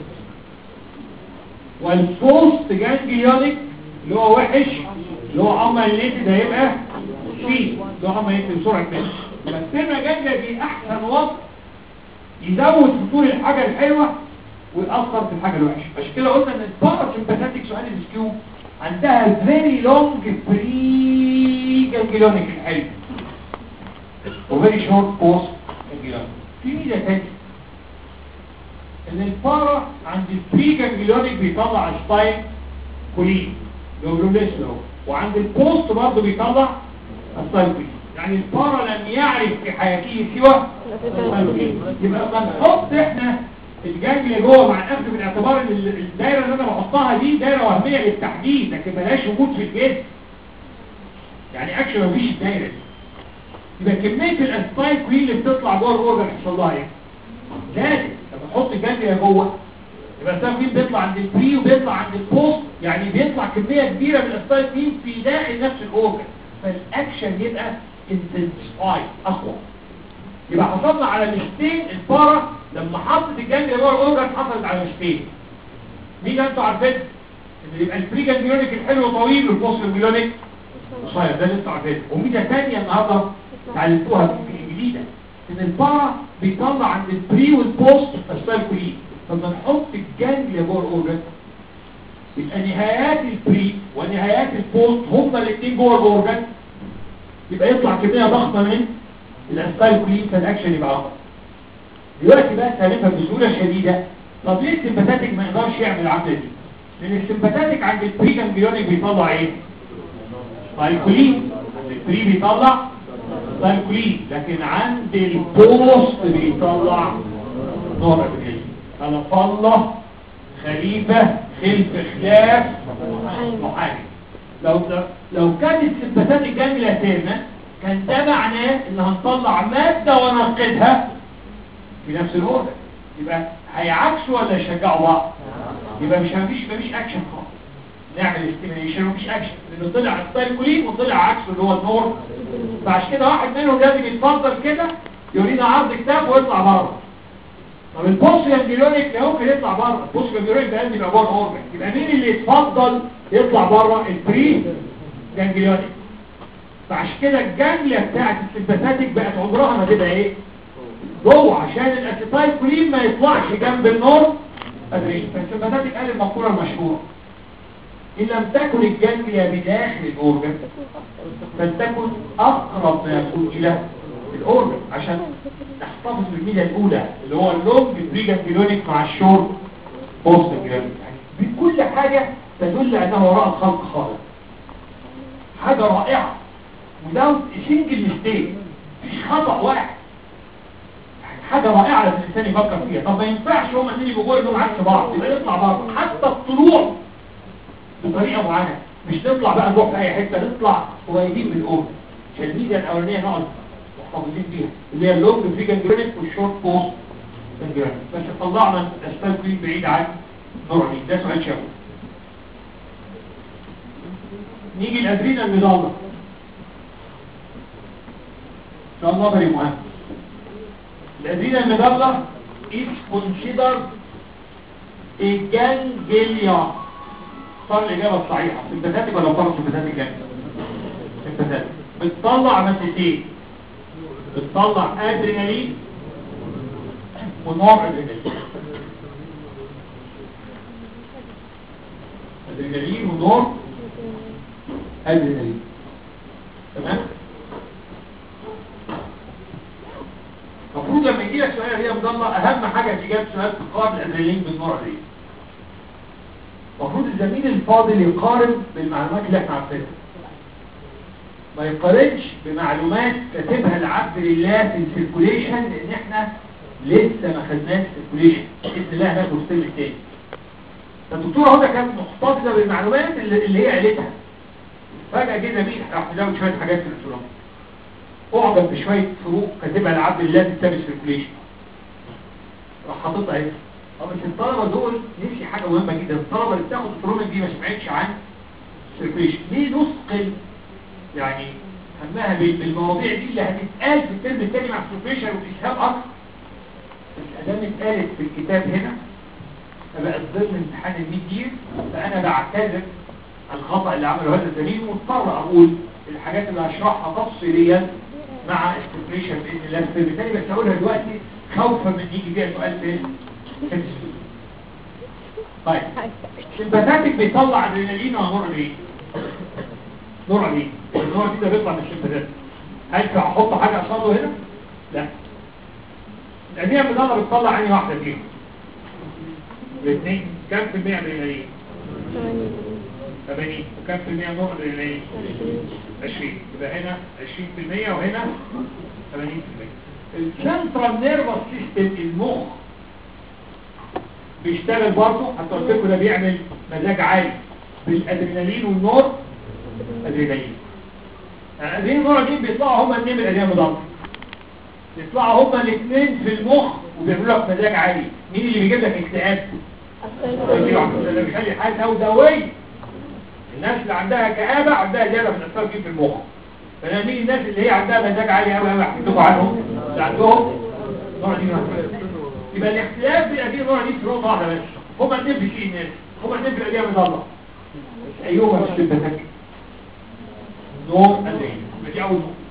والبوست جانجليونيك اللي هو وحش اللي هو امالينيتد هيبقى سي اللي هو امالينيتد بسرعة متر فالسيرما جانجليا دي احسن وقت يزود في طول الحاجة الحلوة ويأثر في الحاجة الوحشة عشان كده قلنا ان الباراسمباتيك سؤال السكيو عندها very long pre ganglionic الحلو و very short post ganglionic في ميزة تانية ان البارا عند البري جانجليونيك بيطلع ستايل كولين لو لو وعند البوست برضه بيطلع ستايل كولين يعني البارا لم يعرف في حياته سوى يبقى لما نحط احنا الجانجليا جوه مع الاخذ بالاعتبار ان الدايره اللي انا بحطها دي دايره وهميه للتحديد لكن ملهاش وجود في الجسم يعني اكشن مفيش الدايره دي يبقى كميه الاسبايك كوين اللي بتطلع جوه الاورجن يحصل لها ايه؟ لازم لما تحط الجانجليا جوه يبقى الاسبايك كوين بيطلع عند البري وبيطلع عند البوست يعني بيطلع كميه كبيره من الاسبايك كوين في داخل نفس الاورجن فالاكشن يبقى انتنسفاي اقوى يبقى حصلنا على ميزتين البارا لما حطت الجانجليا جوه الاورجن حصلت على ميزتين مين انتوا عارفين ان يبقى البري جانجليونيك الحلو طويل والبوست جانجليونيك قصير ده اللي انتوا عارفينه وميزه ثانيه النهارده اتعلمتوها في جديده ان البارا بيطلع عند البري والبوست السايكولين فلما نحط الجانجليا جوه الاورجن يبقى نهايات البري ونهايات البوست هما الاثنين جوه الاورجن يبقى يطلع كميه ضخمه من الاسايكولين فالاكشن يبقى اقوى دلوقتي بقى تعرفها بسهوله شديده طب ليه السمباتيك ما يقدرش يعمل العمليه دي لان السمباتيك عند البري جانجليونيك بيطلع ايه سايكولين عند البري بيطلع سايكولين لكن عند البوست بيطلع نور ابريل خلف الله خليفة خلف خلاف محارب لو لو كانت السباتات الجاملة تامة كان ده معناه ان هنطلع مادة ونقدها في نفس الوقت يبقى هيعكسوا ولا يشجعوا بعض يبقى مش مفيش مفيش اكشن خالص نعمل استيميليشن ومفيش اكشن لانه طلع السايكولين وطلع عكسه اللي هو النور فعشان كده واحد منهم لازم يتفضل كده يورينا عرض كتاب ويطلع بره طب البوست جانجليونيك لا يمكن يطلع بره البوست جانجليونيك ده لازم يبقى جوه الاورجن يبقى مين اللي يتفضل يطلع بره البري جانجليونيك فعشان كده الجانجليا بتاعت السمباثاتيك بقت عمرها ما تبقى ايه جوه عشان الاسيتايل كولين ما يطلعش جنب النور ادري فالسمباثاتيك قال المقوله المشهوره ان لم تكن الجانجليا بداخل الاورجن فلتكن اقرب ما يكون الى الاورجن عشان نحتفظ بالميديا الاولى اللي هو اللونج بريجانجلونيك مع الشورت بوست جرانيك بكل حاجه تدل انه وراء الخلق خالق حاجه رائعه without a single mistake مفيش خطأ واحد حاجة رائعة لازم الإنسان يفكر فيها طب ما ينفعش هما الاثنين يبقوا جوه انهم عكس بعض يبقى نطلع بره حتى الطلوع بطريقة معينة مش نطلع بقى نروح في أي حتة نطلع قريبين من الأم عشان الميزة الأولانية نقعد محتفظين بيها اللي هي اللونج فريجن جرانيت والشورت بوست جرانيت بس طلعنا الأسفل كلين بعيد عن نوع ده سؤال شافه نيجي الأدرينا المضلة إن شاء الله بري مهم الأدرينا المضلة is considered a ganglia صار الإجابة الصحيحة سمباتاتيك ولا فرق سمباتاتيك يعني سمباتاتيك بتطلع مسيتين بتطلع أدرينالين ونوع أدرينالين أدرينالين ونوع أدرينالين تمام المفروض لما يجي لك سؤال هي مضمة اهم حاجة في اجابه سؤال تقارن الادرينالين بالنوع دي المفروض الزميل الفاضل يقارن بالمعلومات اللي احنا عارفينها ما يقارنش بمعلومات كاتبها العبد لله في السيركوليشن لان احنا لسه ما خدناش السيركوليشن باذن الله هناخد السن التاني فالدكتوره هدى كانت محتفظه بالمعلومات اللي, اللي هي قالتها فجاه جه زميل راح يزود شويه حاجات في الدكتوراه اعجب بشوية فروق كاتبها لعبد الله في كتاب السيركوليشن راح حاططها ايه اه بس الطلبة دول نفسي حاجة مهمة جدا الطلبة اللي بتاخد البرومين دي ما سمعتش عن السيركوليشن ليه نثقل يعني همها بالمواضيع دي اللي هتتقال في الترم الثاني مع السيركوليشن والاسهاب اكتر بس ادام اتقالت في الكتاب هنا فبقت ضمن امتحان الميد دير فانا بعتذر عن الخطأ اللي عمله هذا الزميل ومضطر اقول الحاجات اللي هشرحها تفصيليا مع السيركوليشن باذن الله فبالتالي بس هقولها دلوقتي خوفا من يجي بيها سؤال في الكيمستري طيب السمباتاتيك بيطلع ادرينالين ولا نور ايه نور ايه النور دي ده بيطلع من السمباتاتيك هل احط حاجه قصاده هنا لا الادويه بتطلع بتطلع انهي واحده فيهم الاثنين كام في المية ادرينالين 80 وكام في المية نور ادرينالين 20 يبقى هنا 20% وهنا 80% السنترال نيرفس سيستم المخ بيشتغل برضه حتى قلت لكم ده بيعمل مزاج عالي بالادرينالين والنور ادرينالين الادرينالين والنور دي بيطلعوا هما الاثنين من الادرينالين مضاد بيطلعوا هما الاثنين في المخ وبيعملوا لك مزاج عالي مين اللي بيجيب لك اكتئاب؟ ده بيخلي حالة سوداوية الناس اللي عندها كآبة عندها زيادة في الأسفل في المخ فأنا مين الناس اللي هي عندها مزاج عالي قوي قوي احكي لكم عنهم اللي عندهم نوع دي يبقى الاختلاف بين هذه النوع دي في نقطة واحدة بس هما الاثنين في شيء الناس هما الاثنين في الأديان من الله بس أيهما في الشبهتك نوع الأديان دي أول نقطة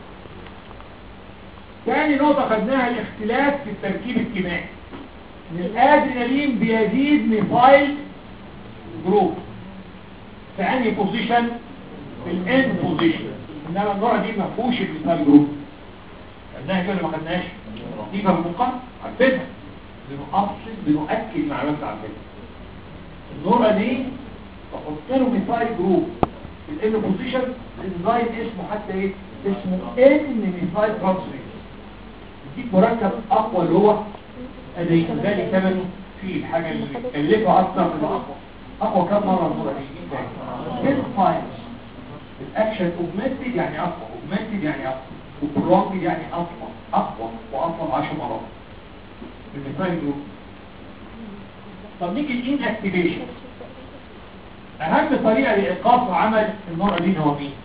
ثاني نقطة خدناها الاختلاف في التركيب الكيميائي ان الادرينالين بيزيد ميثايل جروب في انهي بوزيشن في الان بوزيشن انما النوع دي ما فيهوش الميثايل جروب خدناها كده ما خدناهاش دي مرموقه عارفينها بنؤصل بنؤكد معلومات عارفينها النوع دي بحط له ميثايل جروب في الان بوزيشن الانزايم اسمه حتى ايه اسمه ان ميثايل ترانسفير يديك مركب اقوى اللي هو ادي ذلك ثمنه في الحاجة اللي كلفه اكتر من اقوى اقوى كم مرة الصورة دي كيف فاينس الاكشن اوجمنتد يعني اقوى اوجمنتد يعني اقوى وبرونج يعني اقوى اقوى واقوى 10 مرات بالمثال جروب طب نيجي الان اكتيفيشن اهم طريقة لايقاف عمل النور دي هو مين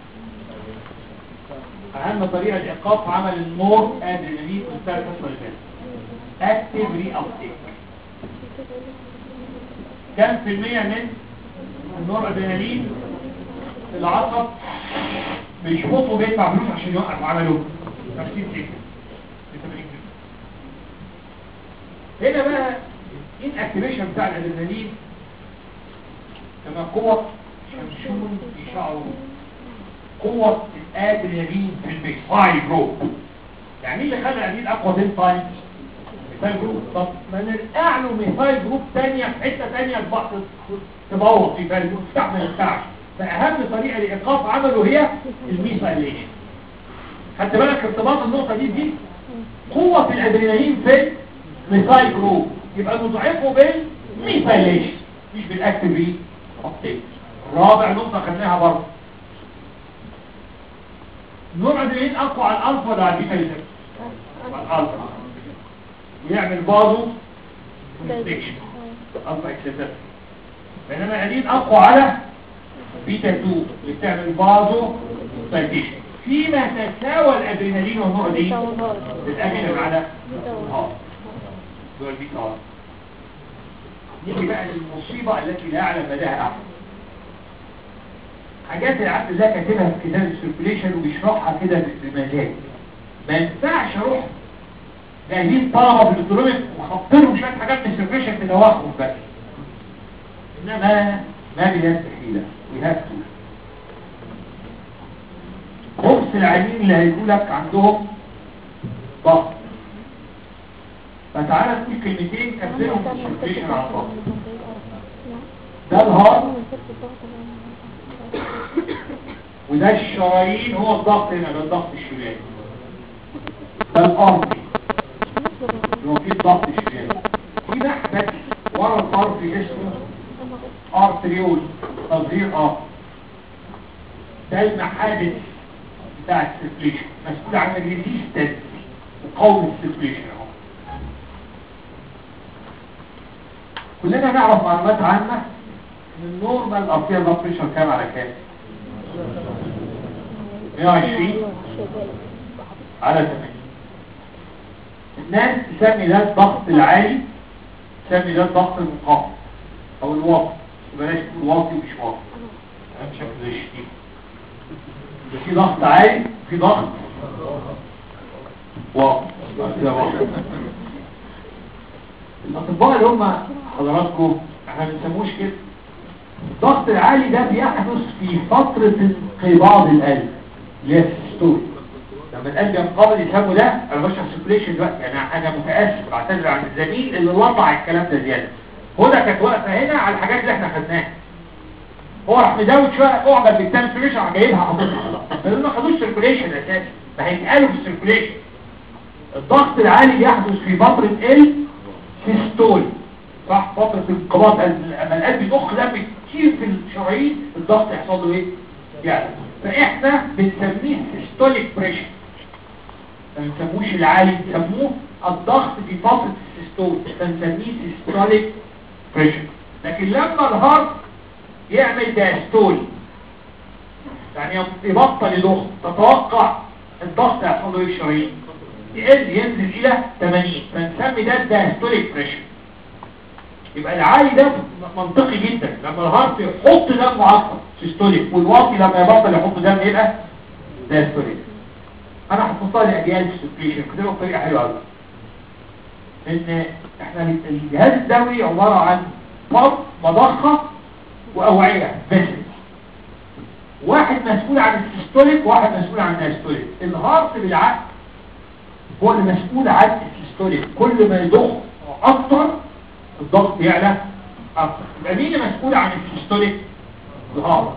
اهم طريقة لايقاف عمل النور ادرينالين والثالث اسمه active reuptake كم في المية من النور ادرينالين العصب بيشفطوا بيدفع فلوس عشان يوقف عمله 50 هنا بقى ان اكتيفيشن بتاع الادرينالين كما قوة شمشون يشعروا قوة الادرينالين في الميثايل جروب يعني ايه اللي خلى العديد اقوى بين تايم ميثايل جروب طب ما نرقع له ميثايل جروب ثانيه في حته ثانيه تبوظ في ميثايل جروب تفتح ما ينفعش فاهم طريقه لايقاف عمله هي الميثايليشن خدت بالك ارتباط النقطه دي دي قوه في الادرينالين في ميثايل جروب يبقى نضعفه بالميثايليشن مش بالاكتيفي اوكي رابع نقطه خدناها برضه نوع ادرينالين اقوى على الالفا ولا على البيتا ريسبتور على الالفا ويعمل بازو كونستكشن الفا اكسيتر بينما الادرينالين اقوى على بيتا 2 اللي بتعمل بازو سايتيشن فيما تساوى الادرينالين والنوع دي بتأكد على اه دول البيتا اه نيجي بقى للمصيبة التي لا يعلم مداها أحد حاجات اللي عبد الله كاتبها في كتاب السيركوليشن وبيشرحها كده بمزاج ما ينفعش اروح جايبين طلبة في الدكتورية وخطرهم شوية حاجات من السيركوليشن تدوخهم بس انما ما بلا حيلة we have to خبز العينين اللي هيقول لك عندهم ضغط فتعالى تقول كلمتين كبسلهم في السيركوليشن على الضغط ده الهارت وده الشرايين هو الضغط هنا ده الضغط الشمالي ده الارضي اللي هو فيه الضغط الشمالي في محبس ورا الارض اسمه ارتريول تصغير ارض ده المحابس بتاع السيركليشن مسؤول عن الريزيستنس وقوم السيركليشن اهو كلنا نعرف معلومات عامة ان النورمال ارتيال بلاد بريشر كام على كام 120 على 80 الناس تسمي ده الضغط العالي تسمي ده الضغط المنخفض او الواطي بلاش تقول واطي ومش واطي اهم شكل زي الشتيم في ضغط عالي في ضغط واطي كده واطي الاطباء اللي هم حضراتكم احنا ما بنسموش كده الضغط العالي ده بيحدث في فترة انقباض القلب اللي هي السيستول لما القلب ينقبض يسموا ده انا بشرح سيركوليشن دلوقتي انا انا متاسف بعتذر عن الزميل اللي وضع الكلام ده زياده هنا كانت واقفه هنا على الحاجات اللي احنا خدناها هو راح مزود شويه اعجب بالتاني سيركوليشن راح جايبها حاططها بس ما خدوش سيركوليشن اساسا ده هيتقالوا في السيركوليشن الضغط العالي بيحدث في فتره ال سيستول صح فتره انقباض لما القلب يضخ دم كتير في الشرايين الضغط يحصل له ايه يعني فاحنا بنسميه سيستوليك بريشر ما بنسموش العالي بنسموه الضغط في فتره السيستول فنسميه سيستوليك بريشر لكن لما الهارت يعمل داستول يعني يبطل يضخ تتوقع الضغط يحصل له ايه الشرايين يقل ينزل الى 80 فنسمي ده الداستوليك بريشر يبقى العالي ده منطقي جدا لما الهارت يحط دم اكتر سيستوليك والواطي لما يبطل يحط دم يبقى داستوليك انا هحطها لي اجيال سيركيشن كده بطريقه حلوه قوي ان احنا الجهاز الدموي عباره عن بط مضخه واوعيه بس واحد مسؤول عن السيستوليك وواحد مسؤول عن الداستوليك الهارت بالعكس هو اللي مسؤول عن السيستوليك كل ما يضخ اكتر الضغط يعلى اكتر يبقى مين المسؤول عن السيستوليك الهارت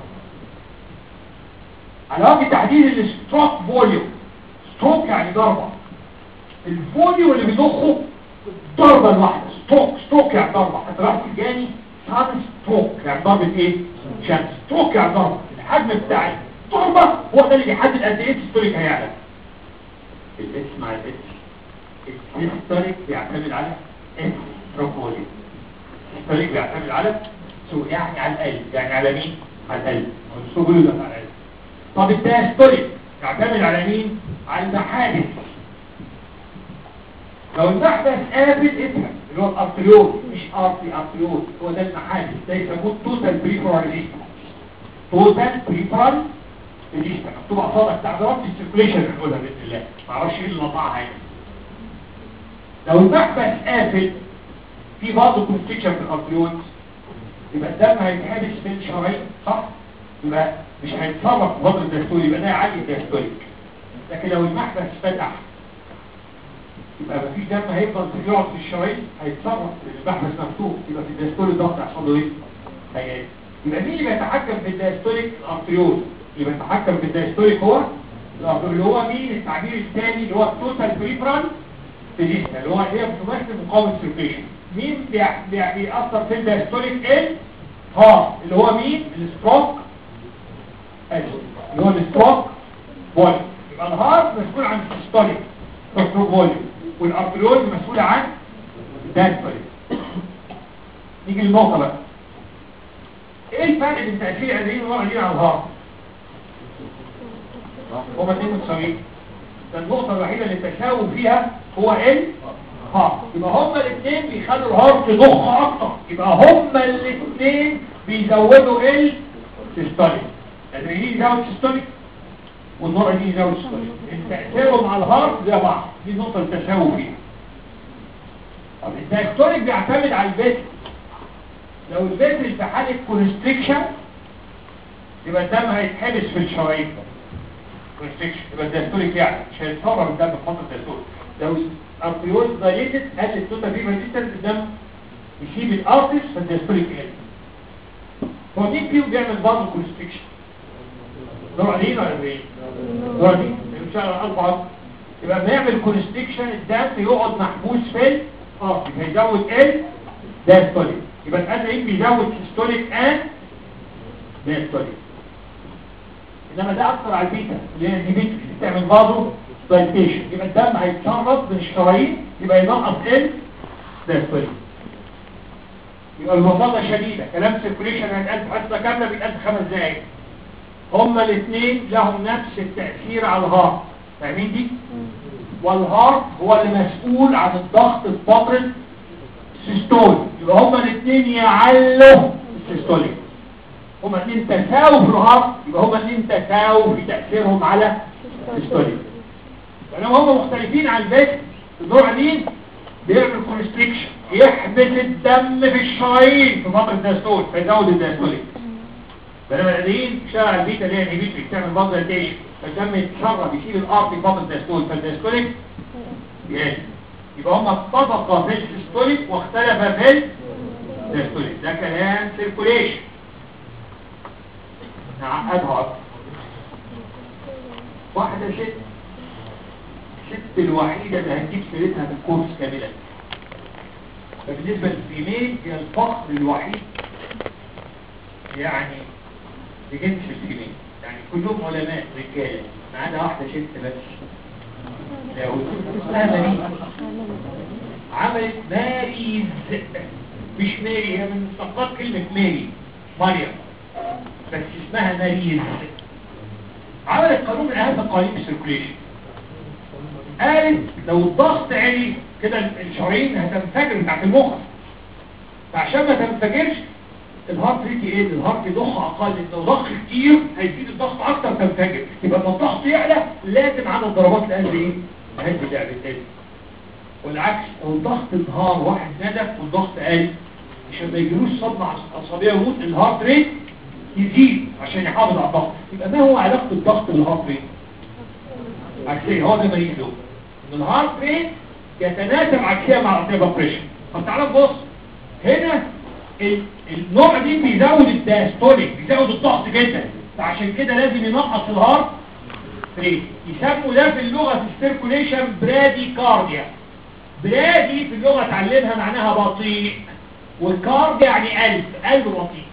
على وجه تحديد الستروك فوليوم ستروك يعني ضربة الفوليوم اللي بيضخه ضربة الواحدة ستروك ستروك يعني ضربة هتراح الجاني سان ستروك يعني ضربة ايه شمس ستروك يعني ضربة الحجم بتاع الضربة هو ده اللي بيحدد قد ايه السيستوليك هيعلى الاسم مع الاسم السيستوليك بيعتمد على استروكوليك السيستوليك بيعتمد على سو يعني على القلب يعني على مين على القلب والسجود ده على القلب طب الداستوليك يعتمد على مين على المحادث لو المحدث قابل افهم اللي هو الارتريول مش ارتي ارتريول هو ده المحادث ده يسموه توتال بريفرال ريجيستر توتال بريفرال ريجيستر مكتوب قصادك تعبيرات في السيركوليشن بنقولها باذن الله ما اعرفش ايه اللي قطعها هنا لو المحبس قافل في بعض كونستكشن في الارتريول يبقى الدم هيتحبس من شرايين صح يبقى مش هيتصرف في فتره الدستوري يبقى ده عالي الدستوري لكن لو المحبس فتح يبقى مفيش دم هيفضل يقعد في الشرايين هيتصرف المحبس مفتوح يبقى في الدايستوليك الضغط هيحصل له ايه؟ هيقل يبقى مين اللي بيتحكم في الدايستوليك الارتريول اللي بيتحكم في الدايستوليك هو الارتريول اللي هو مين التعبير الثاني اللي هو التوتال بريفرال فيجيستا اللي هو هي بتمثل مقاومه السيركيشن مين بيع- بيع- بيأثر في الدايستوليك ال ها اللي هو مين الستروك اللي هو الستروك فوليوم يبقى الهارت مسؤول عن السيستوليك ستروك فوليوم والارتريول مسؤول عن الدايستوليك نيجي للنقطه بقى ايه الفرق بين تاثير الادرينالين والنوع على الهارت هما الاثنين متساويين ده النقطه الوحيده اللي التساوي فيها هو ال ها يبقى هما الاثنين بيخلوا الهارت يضخ اكتر يبقى هما الاثنين بيزودوا ال سيستوليك الادرينالين يزود سيستوليك والنوع دي يزود سيستوليك تاثيرهم على الهارت زي بعض دي النقطه اللي التساوي فيها طب الدايستوليك بيعتمد على البيت لو البيت في حاله كونستريكشن يبقى الدم هيتحبس في الشرايين كونستريكشن يبقى الدايستوليك يعني مش هيتسرب الدم في فتره الدايستوليك لو الارتيول دايليتد قل التوتال فيبر ديستنس الدم يسيب الارتس فالدايستوليك قل هو مين فيهم بيعمل برضه كونستريكشن نوع دي ولا ايه؟ نوع دي ان شاء الله اربعه يبقى بنعمل كونستريكشن الدم يقعد محبوس في الارتس هيزود ال دايستوليك يبقى الادرينالين بيزود سيستوليك ان دايستوليك انما ده اكتر على البيتا اللي هي النيبيتري بتعمل برضه دايتيشن يبقى الدم هيتشرب من الشرايين يبقى ينقص ال دايستوليك يبقى البساطه شديده كلام سيركوليشن هيتقال في حصه كامله بيتقال في خمس دقايق هما الاثنين لهم نفس التاثير على الهارت فاهمين دي؟ والهارت هو اللي مسؤول عن الضغط في فتره سيستول يبقى هما الاثنين يعلوا السيستوليك هما الاثنين تساووا في الهارت يبقى هما الاثنين تساووا في تأثيرهم على السيستوليك بينما هما مختلفين عن البيت النوع دي بيعمل كونستريكشن يحبس الدم في الشرايين في فترة الدايستول فيزود الدايستوليك بينما الادرينالين شارع البيتا اللي هي النيبيتري بتعمل برضه دايتيشن فالدم يتشرب يشيل الارض في فترة الدايستول فالدايستوليك يقل يبقى هما اتفقا في السيستوليك واختلفا في الدايستوليك ده كلام سيركوليشن نعقدها اكتر واحدة ست الست الوحيدة اللي هنجيب سيرتها في الكورس كاملا فبالنسبة للفيميل هي الفقر الوحيد يعني لجنس الفيميل يعني كلهم علماء رجالة ما عدا واحدة ست بس لا اسمها مريم عملت ماريز مش ماري هي من مشتقات كلمة ماري مريم بس اسمها ماريز عملت قانون من اهم قوانين السيركوليشن قالت لو الضغط عالي كده الشرايين هتنفجر بتاعت المخ فعشان ما تنفجرش الهارت ريت يقل الهارت يضخ اقل لو ضخ كتير هيزيد الضغط اكتر تنفجر يبقى لما الضغط يعلى لازم عدد ضربات القلب ايه؟ هدي لعب تاني والعكس لو الضغط انهار واحد ندف والضغط قل عشان ما يجيلوش صدمه عصبيه يموت الهارت ريت يزيد عشان يحافظ على الضغط يبقى ما هو علاقه الضغط بالهارت ريت؟ عكسية هو ده مريض له ان الهارت ريت يتناسب عكسية مع الارتيبا بريشن طب تعالى نبص هنا ال- النوع دي بيزود الدايستوليك بيزود الضغط جدا فعشان كده لازم ينقص الهارت ريت يسموا ده في اللغة في السيركوليشن برادي كارديا برادي في اللغة اتعلمها معناها بطيء والكارديا يعني قلب قلب بطيء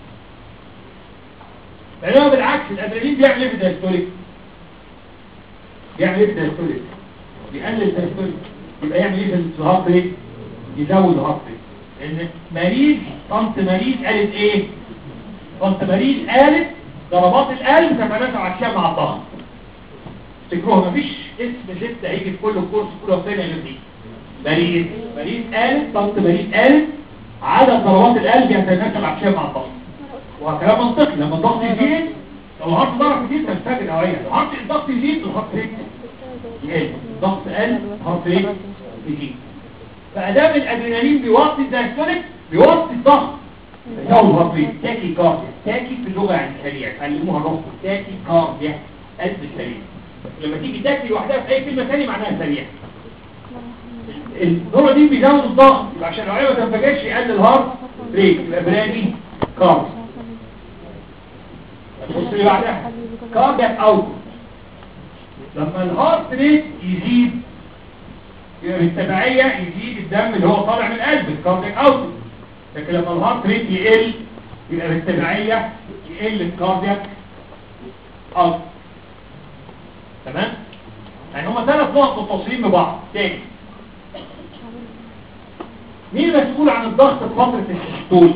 بينما بالعكس الادرينالين بيعمل ايه في الدايستوليك يعمل ايه في الدايستوليك بيقلل الدايستوليك يبقى يعمل ايه في الهارت ريت يزود الهارت ريت لان مريض طنط مريض قالت ايه طنط مريض قالت ضربات القلب تتناسب عكسيه مع الضغط تفتكروها مفيش اسم ست هيجي في كل كورس كل وثانيه غير دي مريض مريض قالت طنط مريض قالت عدد ضربات القلب يتناسب عكسيه مع الضغط وكلام منطقي لما الضغط يزيد لو الهارت ضرب كتير تنفجر الهويه لو الهارت الضغط يزيد الهارت ريت يقل الضغط قل الهارت ريت يزيد فادام الادرينالين بيوطي الدايستوليك بيوطي الضغط يزود الهارت ريت تاكي كارديا تاكي في اللغه يعني سريع علموها الرفض تاكي كارديا قلب سريع لما تيجي تاكي لوحدها في اي كلمه ثانيه معناها سريع النوع دي بيزود الضغط يبقى عشان العيوة ما تنفجرش يقلل الهارت ريت يبقى براني كارد بص اللي بعدها كاردياك اوت لما الهارت ريت يزيد يبقى بالتبعية يزيد الدم اللي هو طالع من القلب الكاردياك اوت لكن لما الهارت ريت يقل يبقى بالتبعية يقل الكاردياك اوت تمام يعني هما ثلاث نقط متصلين ببعض تاني مين المسؤول عن الضغط في فترة السيستول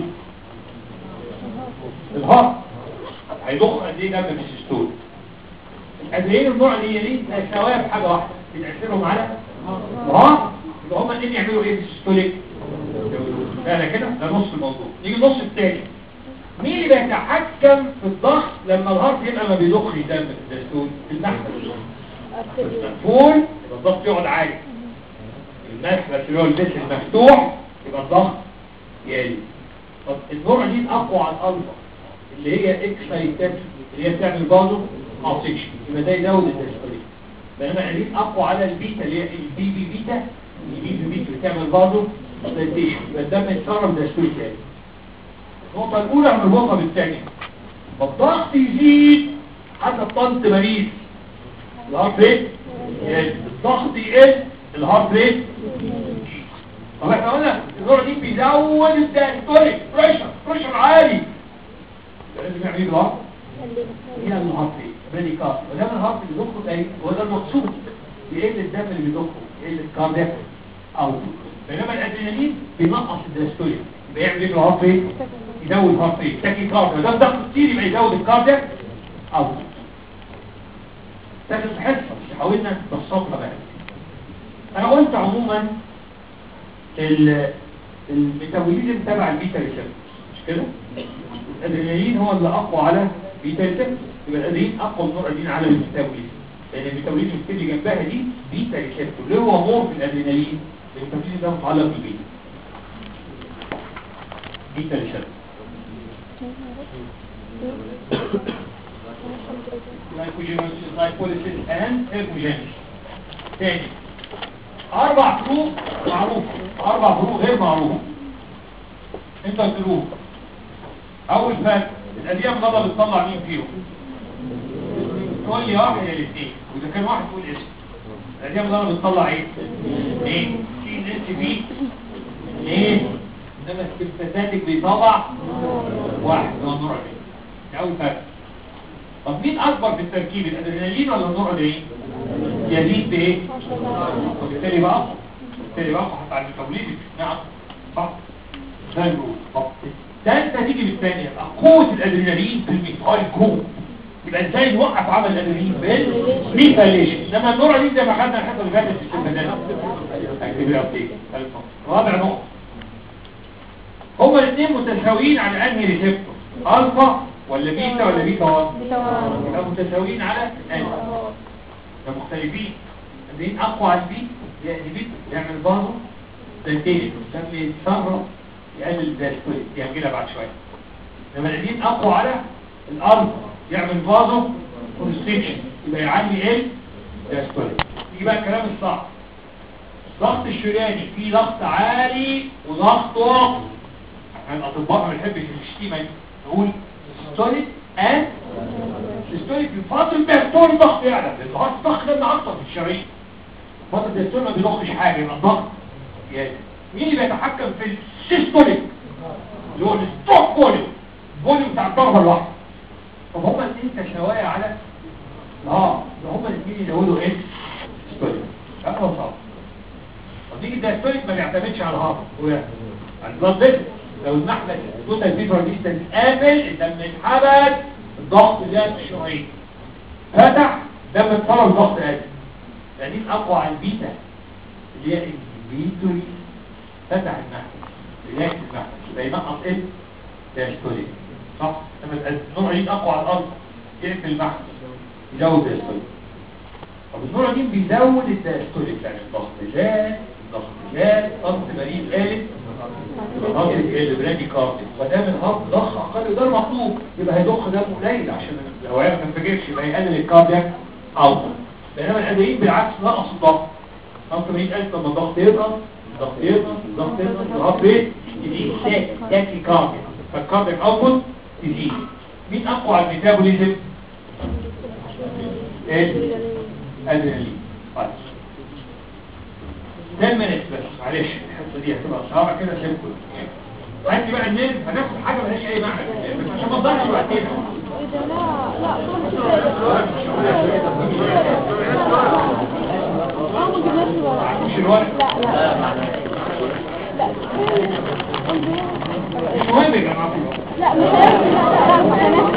الهارت هيضخ قد ايه دم في السيستول الادرينالين النوع دي دي سوايا في حاجه واحده بتاثرهم على الهارت يبقى هما الاثنين يعملوا ايه في السيستوليك لا كده ده نص الموضوع نيجي النص الثاني مين اللي بيتحكم في الضغط لما الهارت يبقى ما بيضخش دم في السيستول المحبس مقفول يبقى الضغط يقعد عالي المحبس اللي هو الجسم المفتوح يبقى الضغط يقل طب النوع دي اقوى على الالفا اللي هي اكسايتات اللي هي بتعمل بازو اوكسيشن يبقى ده يزود الدستوري بينما الريد اقوى على البيتا اللي هي البي بي بيتا البي بي بيتا اللي بتعمل بازو اوكسيشن يبقى الدم يتسرب دستوري تاني النقطة الأولى مربوطة بالثانية فالضغط يزيد حسب طنط مريض الهارت ريت يقل الضغط يقل الهارت ريت طب احنا قلنا النوع دي بيزود الدايستوليك بريشر بريشر عالي لازم يعمل ايه الهارت هي الهارت ريت بريدي كارد ودام الهارت اللي بيضخه ايه هو ده المقصود يقل الدم اللي بيضخه يقل الكاردياك او بينما الادرينالين بينقص الدايستوليك يبقى يعمل ايه الهارت ريت يزود الهارت ريت تاكي كارد ودام ضغط كتير يبقى يزود الكاردياك او تاخد حصه مش حاولنا نبسطها بقى انا قلت عموما ال- الميتابوليزم تبع البيتا ريسبتورز مش كده الادرينالين هو اللي اقوى على بيتا ريسبتورز يبقى الادرينالين اقوى من الادرينالين على الميتابوليزم لان الميتابوليزم اللي جنبها دي بيتا ريسبتور اللي هو مور في الادرينالين الميتابوليزم ده متعلق بالبيتا بيتا ريسبتور glycogenesis, glycolysis and ergogenesis تاني اربع فروق معروفة اربع فروق غير معروفة انت الفروق اول فرق الادية مضادة بتطلع مين فيهم تقول لي واحد يا الاثنين واذا كان واحد تقول اسم الادية مضادة بتطلع ايه اثنين في اس بي ليه انما السبتاتيك بيطلع واحد هو النوع ده ده اول فرق طب مين اكبر في التركيب الادرينالين ولا النوع ده ايه يزيد بايه وبالتالي بقى بالتالي بقى حتى على الميتابوليزم نعم صح ده الجروب طب ده انت هتيجي بالثانيه يبقى قوه الادرينالين في الميثايل جروب يبقى ازاي نوقف عمل الادرينالين بالميثايليشن انما النوع دي زي ما خدنا الحصه اللي فاتت في السبادات اكتب لي ابديت رابع نقطه هما الاثنين متساويين على انهي ريسبتور الفا ولا بيتا ولا بيتا 1 يبقى متساويين على الالفا ده مختلفين البين اقوى على البيت يعني بيت يعمل بازو دايتيشن يسمي يتصرف يقلل الدايستوليك يعملها بعد شويه لما البين اقوى على الارض يعمل بازو كونستريكشن يبقى يعلي ايه دايستوليك يجي بقى الكلام الصعب ضغط الشرياني فيه ضغط عالي وضغط واطي احنا الاطباء ما بنحبش الشتيمه دي نقول ستوليك اند الستوري في الفترة الدكتور الضغط يعلى الضغط الضغط ده اكتر في الشرايين فترة الدكتور ما بيضخش حاجة يبقى الضغط يعني مين اللي بيتحكم في السيستوليك اللي هو الستوك فوليوم الفوليوم بتاع الضربة الواحدة طب هما الاثنين كشواية على اه ده هما الاثنين يزودوا ايه ستوليك ده هو صعب طب نيجي الدكتوريك ما بيعتمدش على الهارت هو على البلاد فيسل لو المحبس التوتال فيبر ديستنس قافل الدم اتحبس الضغط زاد شوية فتح دم اتفرج ضغط قادم يعني اقوى على البيتا اللي هي البيتوري فتح المحبس ريلاكس المحبس يبقى ينقص ايه دايستوليك صح لما النوع دي اقوى على الارض يقفل المحبس يزود دايستوليك طب النوع دي بيزود الدايستوليك يعني الضغط زاد الضغط زاد ضغط مريض قالت الهارت اللي برادي كارديو ودام الهارت ضخ اقل وده المطلوب يبقى هيضخ دم قليل عشان الهوايه ما تنفجرش يبقى يقلل الكاردياك اوت بينما الادرينالين بالعكس نقص الضغط ضغط مريض قالت لما الضغط يضغط ضغط ينقص ضغط ينقص ضغط ريت تزيد تاكي كارديا فالكارديك اوتبوت تزيد مين اقوى على الميتابوليزم؟ الادرينالين طيب ده المنت بس معلش الحصه دي هتبقى صعبه كده سيبكم عندي بقى النيل هناخد حاجه ملهاش اي معنى بس عشان ما نضيعش وقتنا
ايه ده لا لا اه ما جبناش الورق
مش الورق
لا لا لا
مش مهم يا جماعه
لا مش عارف لا لا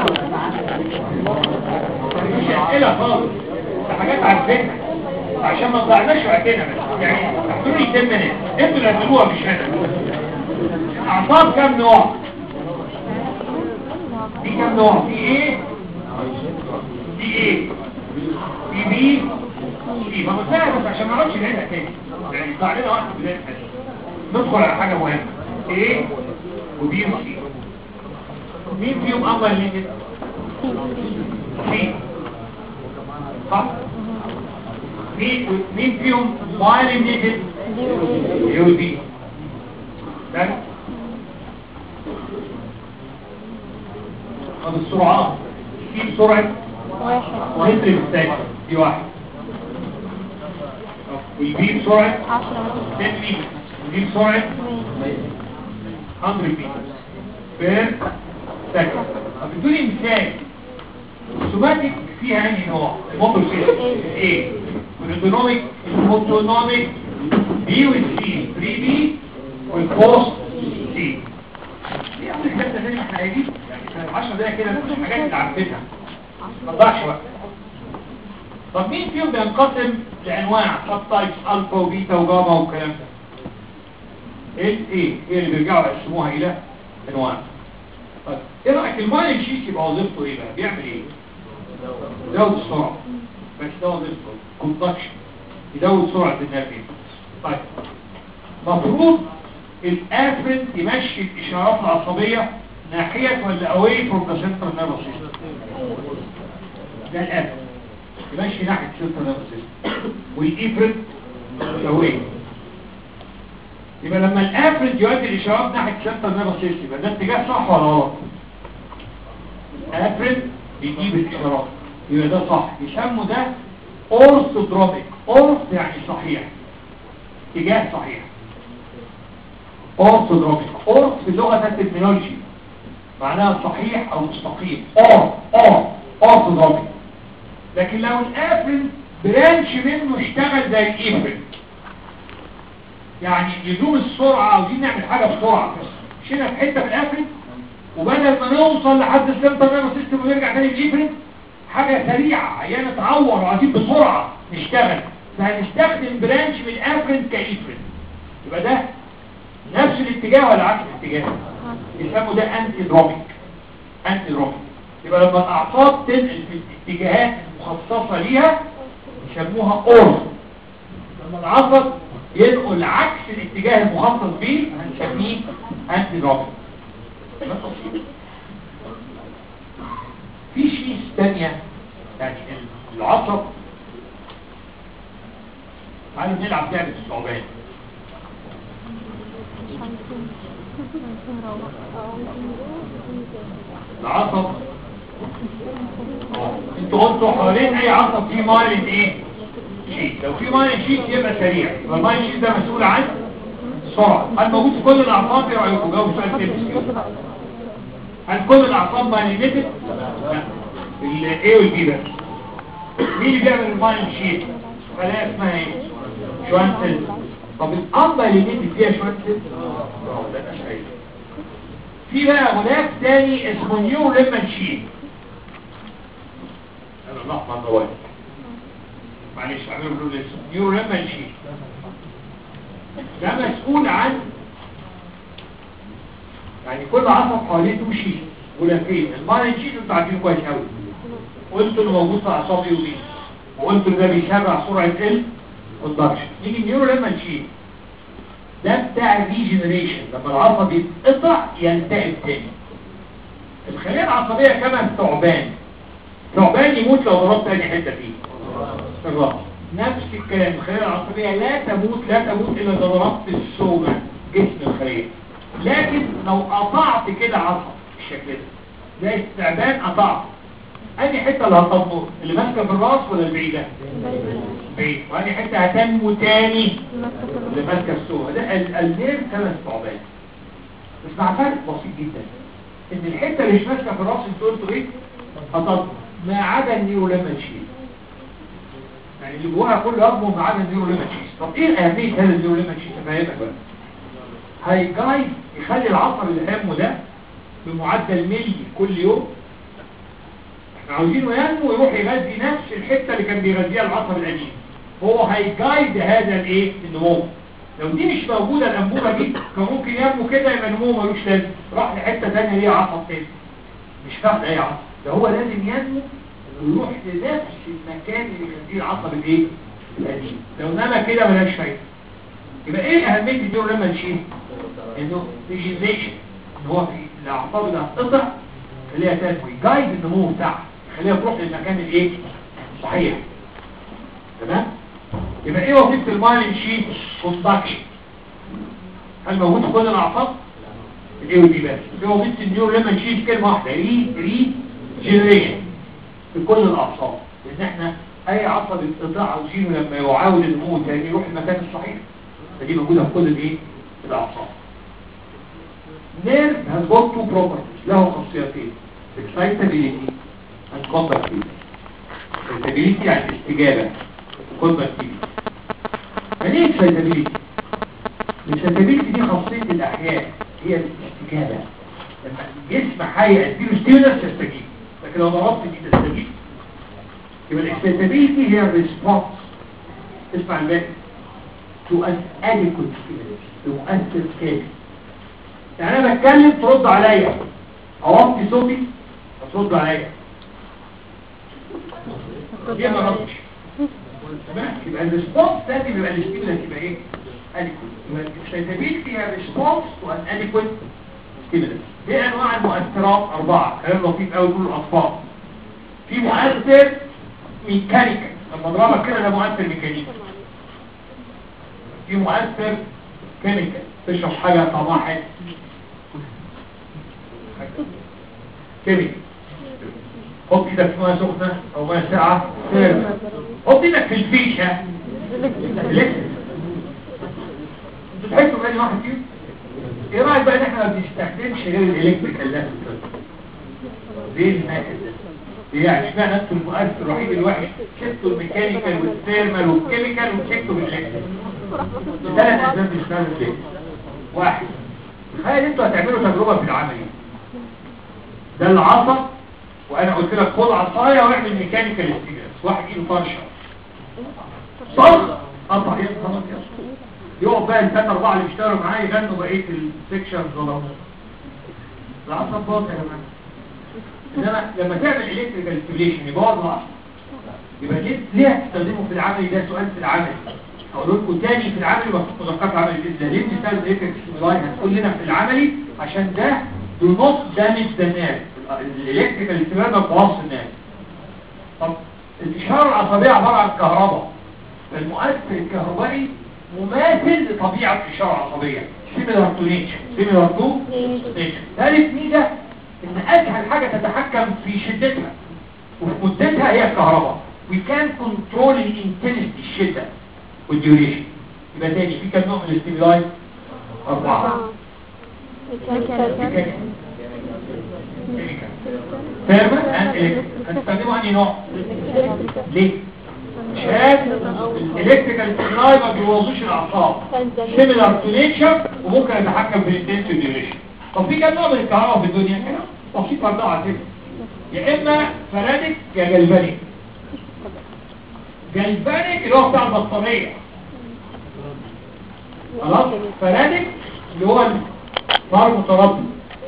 مش اسئله خالص ده حاجات عارفينها عشان ما نضيعناش وقتنا بس يعني احطوا لي 10 منت انتوا اللي هتقولوها مش انا اعصاب كام نوع في كام نوع في ايه في ايه في بي في ما قلتها بس عشان ما نقعدش نعيدها تاني يعني يطلع لنا وقت بدايه الحديث ندخل على حاجه مهمه ايه وبي وسي مين فيهم اول اللي كده سي صح مين مين فيهم مايلينيتد يو دي ده طب السرعات في سرعه
واحد
وهيتر بالساكن دي واحد ويجيب سرعة
عشرة
10 متر ويجيب سرعة 100 متر بير سكند طب ادوني مثال السوماتيك فيها انهي نوع الموتور سيستم ايه والاوتونوميك الاوتونوميك بي والسي 3 بي والبوست سي دي اول حته تاني احنا قايلين يعني 10 دقايق كده مش حاجات اللي عارفينها ما تضيعش وقت طب مين فيهم بينقسم لانواع سب تايبس الفا وبيتا وجاما والكلام ده ايه ايه ايه اللي بيرجعوا يقسموها الى انواع طيب ايه رايك المايل شيت يبقى وظيفته ايه بقى بيعمل ايه يزود السرعه بس ده وظيفته كونتاكشن يزود سرعه النرفين طيب مفروض الافرد يمشي الاشارات العصبيه ناحيه ولا اواي فروم ذا سنترال نيرفس سيستم ده الافرد يمشي ناحيه السنترال نيرفس سيستم والافرد اواي يبقى لما الافرد يؤدي الاشارات ناحيه السنترال نيرفس سيستم يبقى ده اتجاه صح ولا غلط افرد بيجيب الاشارات يبقى ده صح يسموا ده اورثودروميك اورث يعني صحيح اتجاه صحيح اورثودروميك اورث في اللغه الترمينولوجي معناها صحيح او مستقيم اور اور اورثودروميك لكن لو الافرد برانش منه اشتغل زي الافرد يعني لزوم السرعة عاوزين نعمل حاجة بسرعة مشينا في حتة في الافرد وبدل ما نوصل لحد السنتر نيرفس سيستم ونرجع تاني للافرد حاجة سريعة عيانة تعور وعايزين بسرعة نشتغل فهنستخدم برانش من الافرد كافرد يبقى ده نفس الاتجاه ولا عكس الاتجاه يسموا ده انتي دروميك انتي دروميك يبقى لما الاعصاب تنقل في الاتجاهات المخصصة ليها يسموها اورث لما العصب ينقل عكس الاتجاه المخصص به هنسميه انتي دروميك في شيء تانية يعني العصب تعالوا نلعب لعبة الثعبان العصب اه. انتوا قلتوا حوالين اي عصب فيه مايلين ايه شيت لو في مايلين شيت يبقى سريع يبقى المايلين شيت ده مسؤول عن السرعه هل موجود في كل الاعصاب ايه رايكم جاوبوا سؤال تاني هل كل الاعصاب مايلينيتد لا الاي والبي بس مين اللي بيعمل المايلين شيت خلايا اسمها ايه شوانسل طب الانبايلينيتد فيها شوانسل اه ده مش عايز في بقى غلاف تاني اسمه نيو ليمن شيت انا الاحمر ده واحد معلش اعملوا له لسه نيو ليمن شيت ده مسؤول عن يعني كل عصب حواليه تو شيت غلافين الماين شيت انتوا عارفينه كويس قوي قلت انه موجود في اعصاب يو بي وقلت ان ده بيتابع سرعه ال كوندكشن نيجي نيورو ليمن شيت ده بتاع الريجنريشن لما العصب يتقطع يلتئم تاني الخلايا العصبية كما الثعبان ثعبان يموت لو ضربت اي حتة فيه الرأس نفس الكلام الخلايا العصبية لا تموت لا تموت إلا إذا ضربت السومة جسم الخلية لكن لو قطعت كده عصب بالشكل ده ده استعبان قطعت أنهي حتة اللي هتنمر اللي ماسكة في الراس ولا البعيدة؟ بعيد وأنهي حتة هتنمو تاني اللي ماسكة السومة ده ال- النير ثلاث ثعبان بس مع فرق بسيط جدا ان الحتة اللي مش ماسكة في الراس انتوا قلتوا ايه؟ هتنمر ما عدا النيوروليماتشيز يعني اللي جواها كله يضمن ما عدا النيوروليماتشيز طب ايه اهمية هذا النيوروليماتشيز افهمك بقى هيجايد يخلي العصب اللي همه ده بمعدل ملي كل يوم احنا عاوزينه ينمو ويروح يغذي نفس الحتة اللي كان بيغذيها العصب القديم هو هيجايد هذا الايه النمو لو دي مش موجودة الانبوبة دي كان ممكن ينمو كده يبقى نموه ملوش لازم راح لحتة تانية ليها عصب تاني مش فاهم اي عصب ده هو لازم ينمو ويروح لنفس المكان اللي كان فيه العصب الايه القديم لو نما كده ملهاش فايده يبقى ايه اهميه الدور لما نشيل انه ريجينيشن ان هو في الاعصاب اللي هتقطع خليها تنمو جايد النمو بتاعها خليها تروح للمكان الايه صحيح تمام يبقى ايه وظيفه المايلين شيت كوندكشن هل موجود في كل الاعصاب الايه ودي بس ايه وظيفه النيور لما نشيل كلمه واحده ري ري جنريشن في كل الاعصاب لان احنا اي عصب اتقطاع عاوزينه لما يعاود النمو تاني يروح المكان الصحيح فدي موجوده في كل الايه الاعصاب nerve has got two properties له خاصيتين excitability and conductivity excitability يعني الاستجابه conductivity يعني ايه excitability excitability دي خاصيه الاحياء هي الاستجابه لما الجسم حي اديله ستيمولس يستجيب لكن لو ضربت دي تستجيب يبقى الاكسيتابيلتي هي الريسبونس اسمع الباقي to an adequate stimulus لمؤثر كافي يعني انا بتكلم ترد عليا اوطي صوتي ترد عليا دي ما ردش تمام يبقى الريسبونس لازم يبقى الستيمولس يبقى ايه adequate يبقى الاكسيتابيلتي هي الريسبونس to an adequate stimulus دي انواع المؤثرات اربعه كلام لطيف قوي كل الاطفال في مؤثر ميكانيكال لما اضربك كده ده مؤثر ميكانيكي في مؤثر كيميكال تشرب حاجه طعمها حلو كيميكال حط ايدك في ميه سخنه او ميه ساقعه سيرم حط ايدك في الفيشه الكتريك انتوا تحسوا بأي واحد فيهم ايه رايك بقى ان احنا ما بنستخدمش غير الالكتريكال ده ليه الماكل ده يعني اشمعنى انتوا المؤثر الوحيد الواحد شفتوا الميكانيكال والثيرمال والكيميكال وشفتوا بالالكتريك ثلاث اسباب بنستخدم ليه واحد تخيل انتوا هتعملوا تجربه في العمليه ده العصب وانا قلت لك خد عصايه واعمل ميكانيكال ستيمولس واحد ايده طرشه صرخ قطع يد خلاص يد يقف بقى الثلاثة أربعة اللي بيشتغلوا معايا يغنوا بقية السكشن ظلام العصب باظ يا جماعة إنما لما تعمل إلكتريكال ستيميليشن يبوظ العصب يبقى ليه ليه هتستخدمه في العمل ده سؤال في العمل هقول لكم تاني في العمل مكتوب مذكرات عمل الإذن ليه بنستخدم إلكتريكال ستيميلاي هتقول لنا في العملي عشان ده do not damage the nerve الإلكتريكال ستيميلاي ما بوظش الناس طب الإشارة العصبية عبارة عن كهرباء فالمؤثر الكهربائي مماثل لطبيعة الإشارة العصبية similar to nature similar to nature ثالث ميزة إن أسهل حاجة تتحكم في شدتها وفي مدتها هي الكهرباء we can control the intensity الشدة والديوريشن يبقى تاني في كم نوع من الاستيمولاي؟ أربعة ثيرمال اند الكتريك هتستخدموا أنهي نوع؟ ليه؟ عشان الالكتريكال ستيمولاي ما بيوظفش الاعصاب سيميلار تو نيتشر وممكن يتحكم في الانتنسي ديوريشن طب في كام نوع من الكهرباء في الدنيا كده بسيط برضه على كده يا اما فرادك يا جلفانيك جلفانيك اللي هو بتاع البطاريه خلاص فرادك اللي هو النار متردد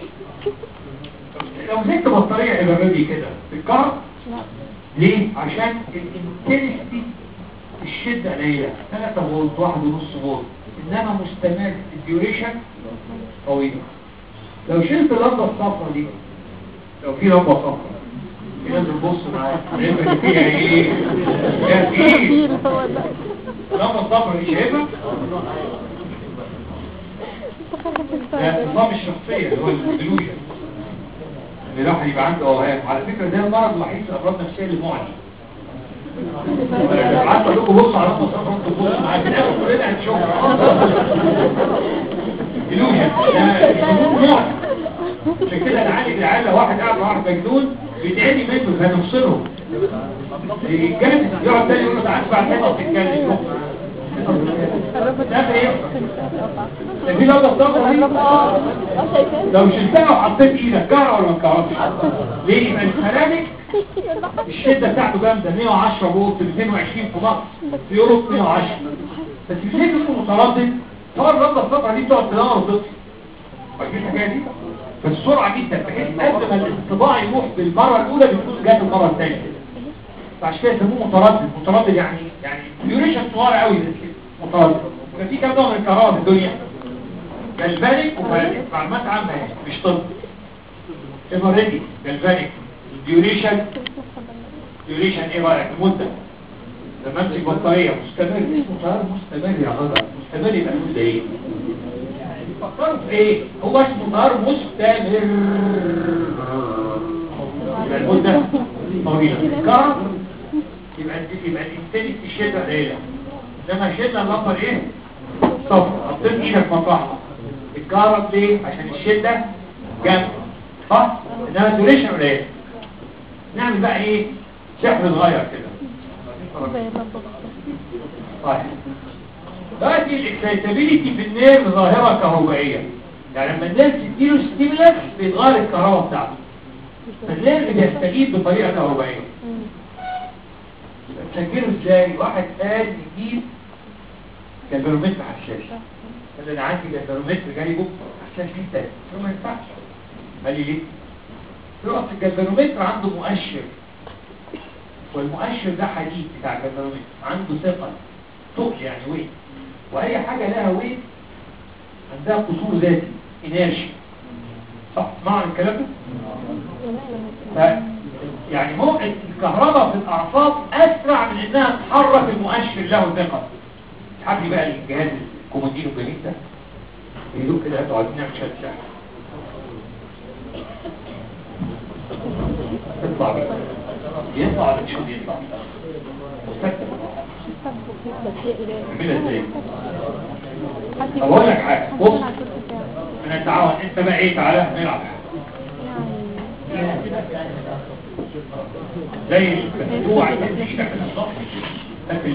لو مسكت بطاريه يبقى رادي كده بالكهرباء ليه؟ عشان الانتنسيتي الشدة قليلة 3 فولت 1 ونص فولت انما مستمر الديوريشن طويلة لو شلت اللمبة الصفرا دي لو في لمبة صفرا لازم تبص معايا شايفها دي فيها ايه فيها ايه
فيل هو ده
لما الصفرة دي شايفها ده نظام الشخصية اللي هو الدلوجن اللي الواحد يبقى عنده اوهام على فكرة ده المرض الوحيد في الامراض النفسية اللي معدي عارف اقول لكم بصوا على رقم الصفرة انتوا تبصوا معايا في الاخر كلنا هنشوفها دلوجن ده يسموه معدي عشان كده نعالج العيال لو واحد قاعد مع واحد مجنون بيتعدي منه فهنفصله يتجنن يقعد تاني يقول له تعالى بعد كده تتكلم ده ايه في لو ضغطه دي لو شلتها وحطيت ايدك كهرب ولا ما كهربش ليه يبقى السيراميك الشده بتاعته جامده 110 فولت 220 في مصر في يوروب 110 بس مش ليه اسمه متردد هو الرده الصفرا دي بتقعد تدور وتطفي فاكرين الحكايه دي فالسرعه جدا بحيث قبل ما الانطباع يروح بالمره الاولى بتكون جات المره الثانيه فعشان كده يسموه متردد متردد يعني يعني ديوريشن صغيره قوي بس كده متردد ففي كام نوع من الكهرباء في الدنيا جلفانيك وفانيك معلومات عامه يعني مش طب ايفريدي جلفانيك ديوريشن ديوريشن ايه رايك المده لما امسك بطاريه مستمر اسمه تيار مستمر يا غدا مستمر يبقى المده ايه فكروا في ايه هو اسمه تيار مستمر يبقى المده طويله الكهرباء يبقى يبقى الانتاج في الشتاء قليله انما الشتاء اللمبر ايه صفر حطيت ايدك مطرحها الكهرب ليه عشان الشده جنب صح انما الدوريشن قليل نعمل بقى ايه سحر صغير كده طيب دلوقتي الاكسايتابيليتي في النير ظاهره كهربائيه يعني لما النير تديله ستيمولاس بيتغير الكهرباء بتاعته فالنير بيستجيب بطريقه كهربائيه تسجله ازاي واحد قال يجيب جلبرومتر حساس قال لي انا عندي جلبرومتر جايبه حساس جدا قلت له ما ينفعش قال لي ليه قلت له اصل الجلبرومتر عنده مؤشر والمؤشر ده حديد بتاع الجلبرومتر عنده ثقل ثقل يعني ويت واي حاجه لها ويت عندها قصور ذاتي انرشي صح معنى الكلام ده ف- يعني موقع الكهرباء في الأعصاب أسرع من إنها تحرك المؤشر له ثقة حبي بقى الجهاز الكومودين الجميل ده يدوك كده هاتوا عايزين نعمل شوية ساعة اطلع بيه يطلع ولا مش راضي يطلع مستكتب اعملها ازاي طب اقول لك حاجة بص انا تعاون انت بقى ايه تعالى نلعب زي المفتوع اللي ايدك في الصف لكن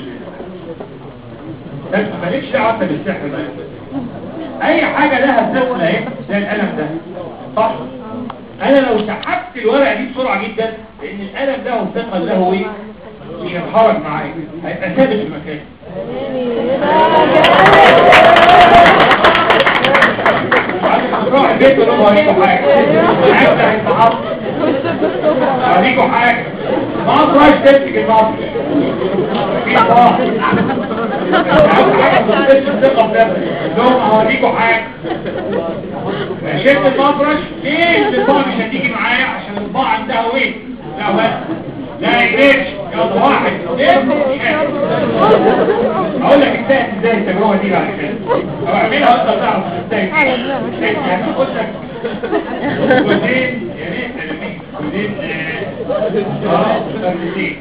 انت مالكش دعوه انت بالسحر ده اي حاجه لها ثقل اهي زي القلم ده صح انا لو سحبت الورقه دي بسرعه جدا لان القلم ده والثقل ده هو ايه مش هيتحرك معايا هيبقى ثابت في مكانه تروح البيت ولا هو هيكوا حاجه العيال ده هيتعصب هوريكوا حاجة ما تروحش تمسك المصر في صراحة لهم هوريكوا حاجة شلت المفرش ليه الطباعة مش هتيجي معايا عشان الطباعة عندها وين لا بس لا يقدرش يلا واحد اقول لك انتهت ازاي التجربة دي بعد كده او اعملها وانت تعرف ازاي يعني اقول لك جزئين يا ريت جزئين اه جزئين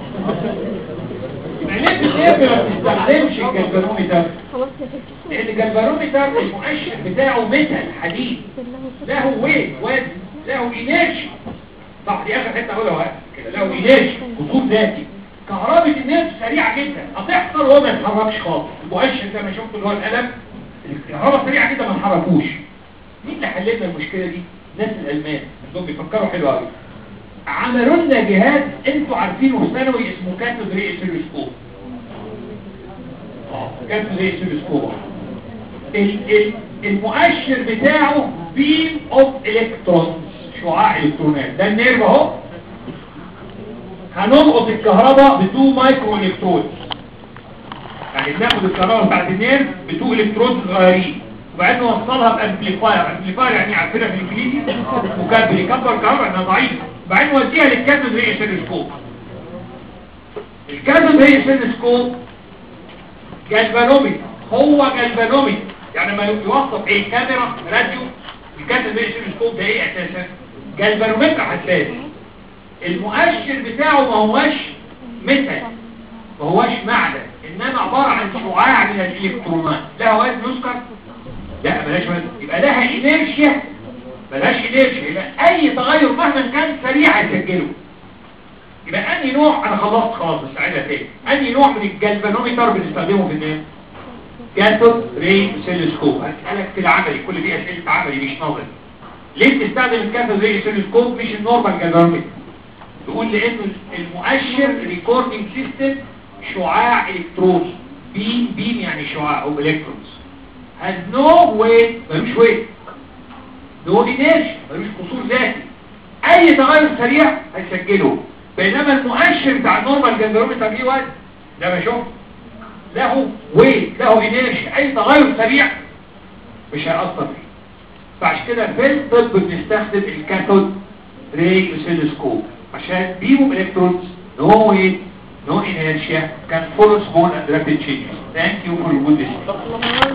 يبقى ليه النيابة ما بتستخدمش الجلبرومتر لان الجلبرومتر المؤشر بتاعه ميتال حديد له ويت وزن له انرجي صح دي اخر حته اقولها وقت كده له انرجي قصور ذاتي كهرباء الناس سريعه جدا هتحصل وهو ما يتحركش خالص المؤشر زي ما شفت اللي هو القلم الكهرباء سريعه جدا ما نحركوش مين اللي حل لنا المشكله دي ناس الالمان دول بيفكروا حلو قوي عملوا لنا جهاز انتوا عارفينه في ثانوي اسمه كاتود ري سيلوسكوب اه كاتود ري سيلوسكوب ال- ال- المؤشر بتاعه بيم اوف الكترونز شعاع الكترونات ده النيرف اهو هنلقط الكهرباء ب 2 مايكرو الكترون يعني بناخد الكهرباء بتاعت النيرف ب 2 الكترون صغيرين وبعدين نوصلها بامبليفاير امبليفاير يعني عارفينها في الانجليزي مكبر يكبر الكهرباء انها ضعيفه وبعدين نوديها للكاتب ري سيلسكوب الكاتب ري سيلسكوب جلبانومتر هو جلبانومتر يعني ما يوصف ايه كاميرا راديو الكاتب ري سيلسكوب ده ايه اساسا جلبانومتر حساس المؤشر بتاعه ما هوش مثل ما هوش معدن انما عبارة عن شعاع من الالكترونات لها وزن يذكر لا بلاش وزن يبقى لها انيرشيا بلاش انيرشيا يبقى اي تغير مهما كان سريع هيسجله يبقى انهي نوع انا خلصت خلاص بس عايزها تاني انهي نوع من الجلفانومتر بنستخدمه في النام كاثود ري سيلسكوب هسألك في العملي كل دي اسئله عملي مش نظري ليه بتستخدم الكاثود ري سيلسكوب مش النورمال جلفانومتر تقول لانه المؤشر ريكوردنج سيستم شعاع الكتروني بيم بيم يعني شعاع او الكترونز has no weight ملوش weight no inertia ملوش قصور ذاتي اي تغير سريع هيسجله بينما المؤشر بتاع النورمال جنجرومتر ليه وزن ده ما شوف له weight له inertia اي تغير سريع مش هيأثر فيه فعشان كده في الطب بنستخدم الكاثود ري سيلسكوب عشان بيهم الكترونز نو ويت no inertia can follow small and rapid changes. Thank you for your good listening.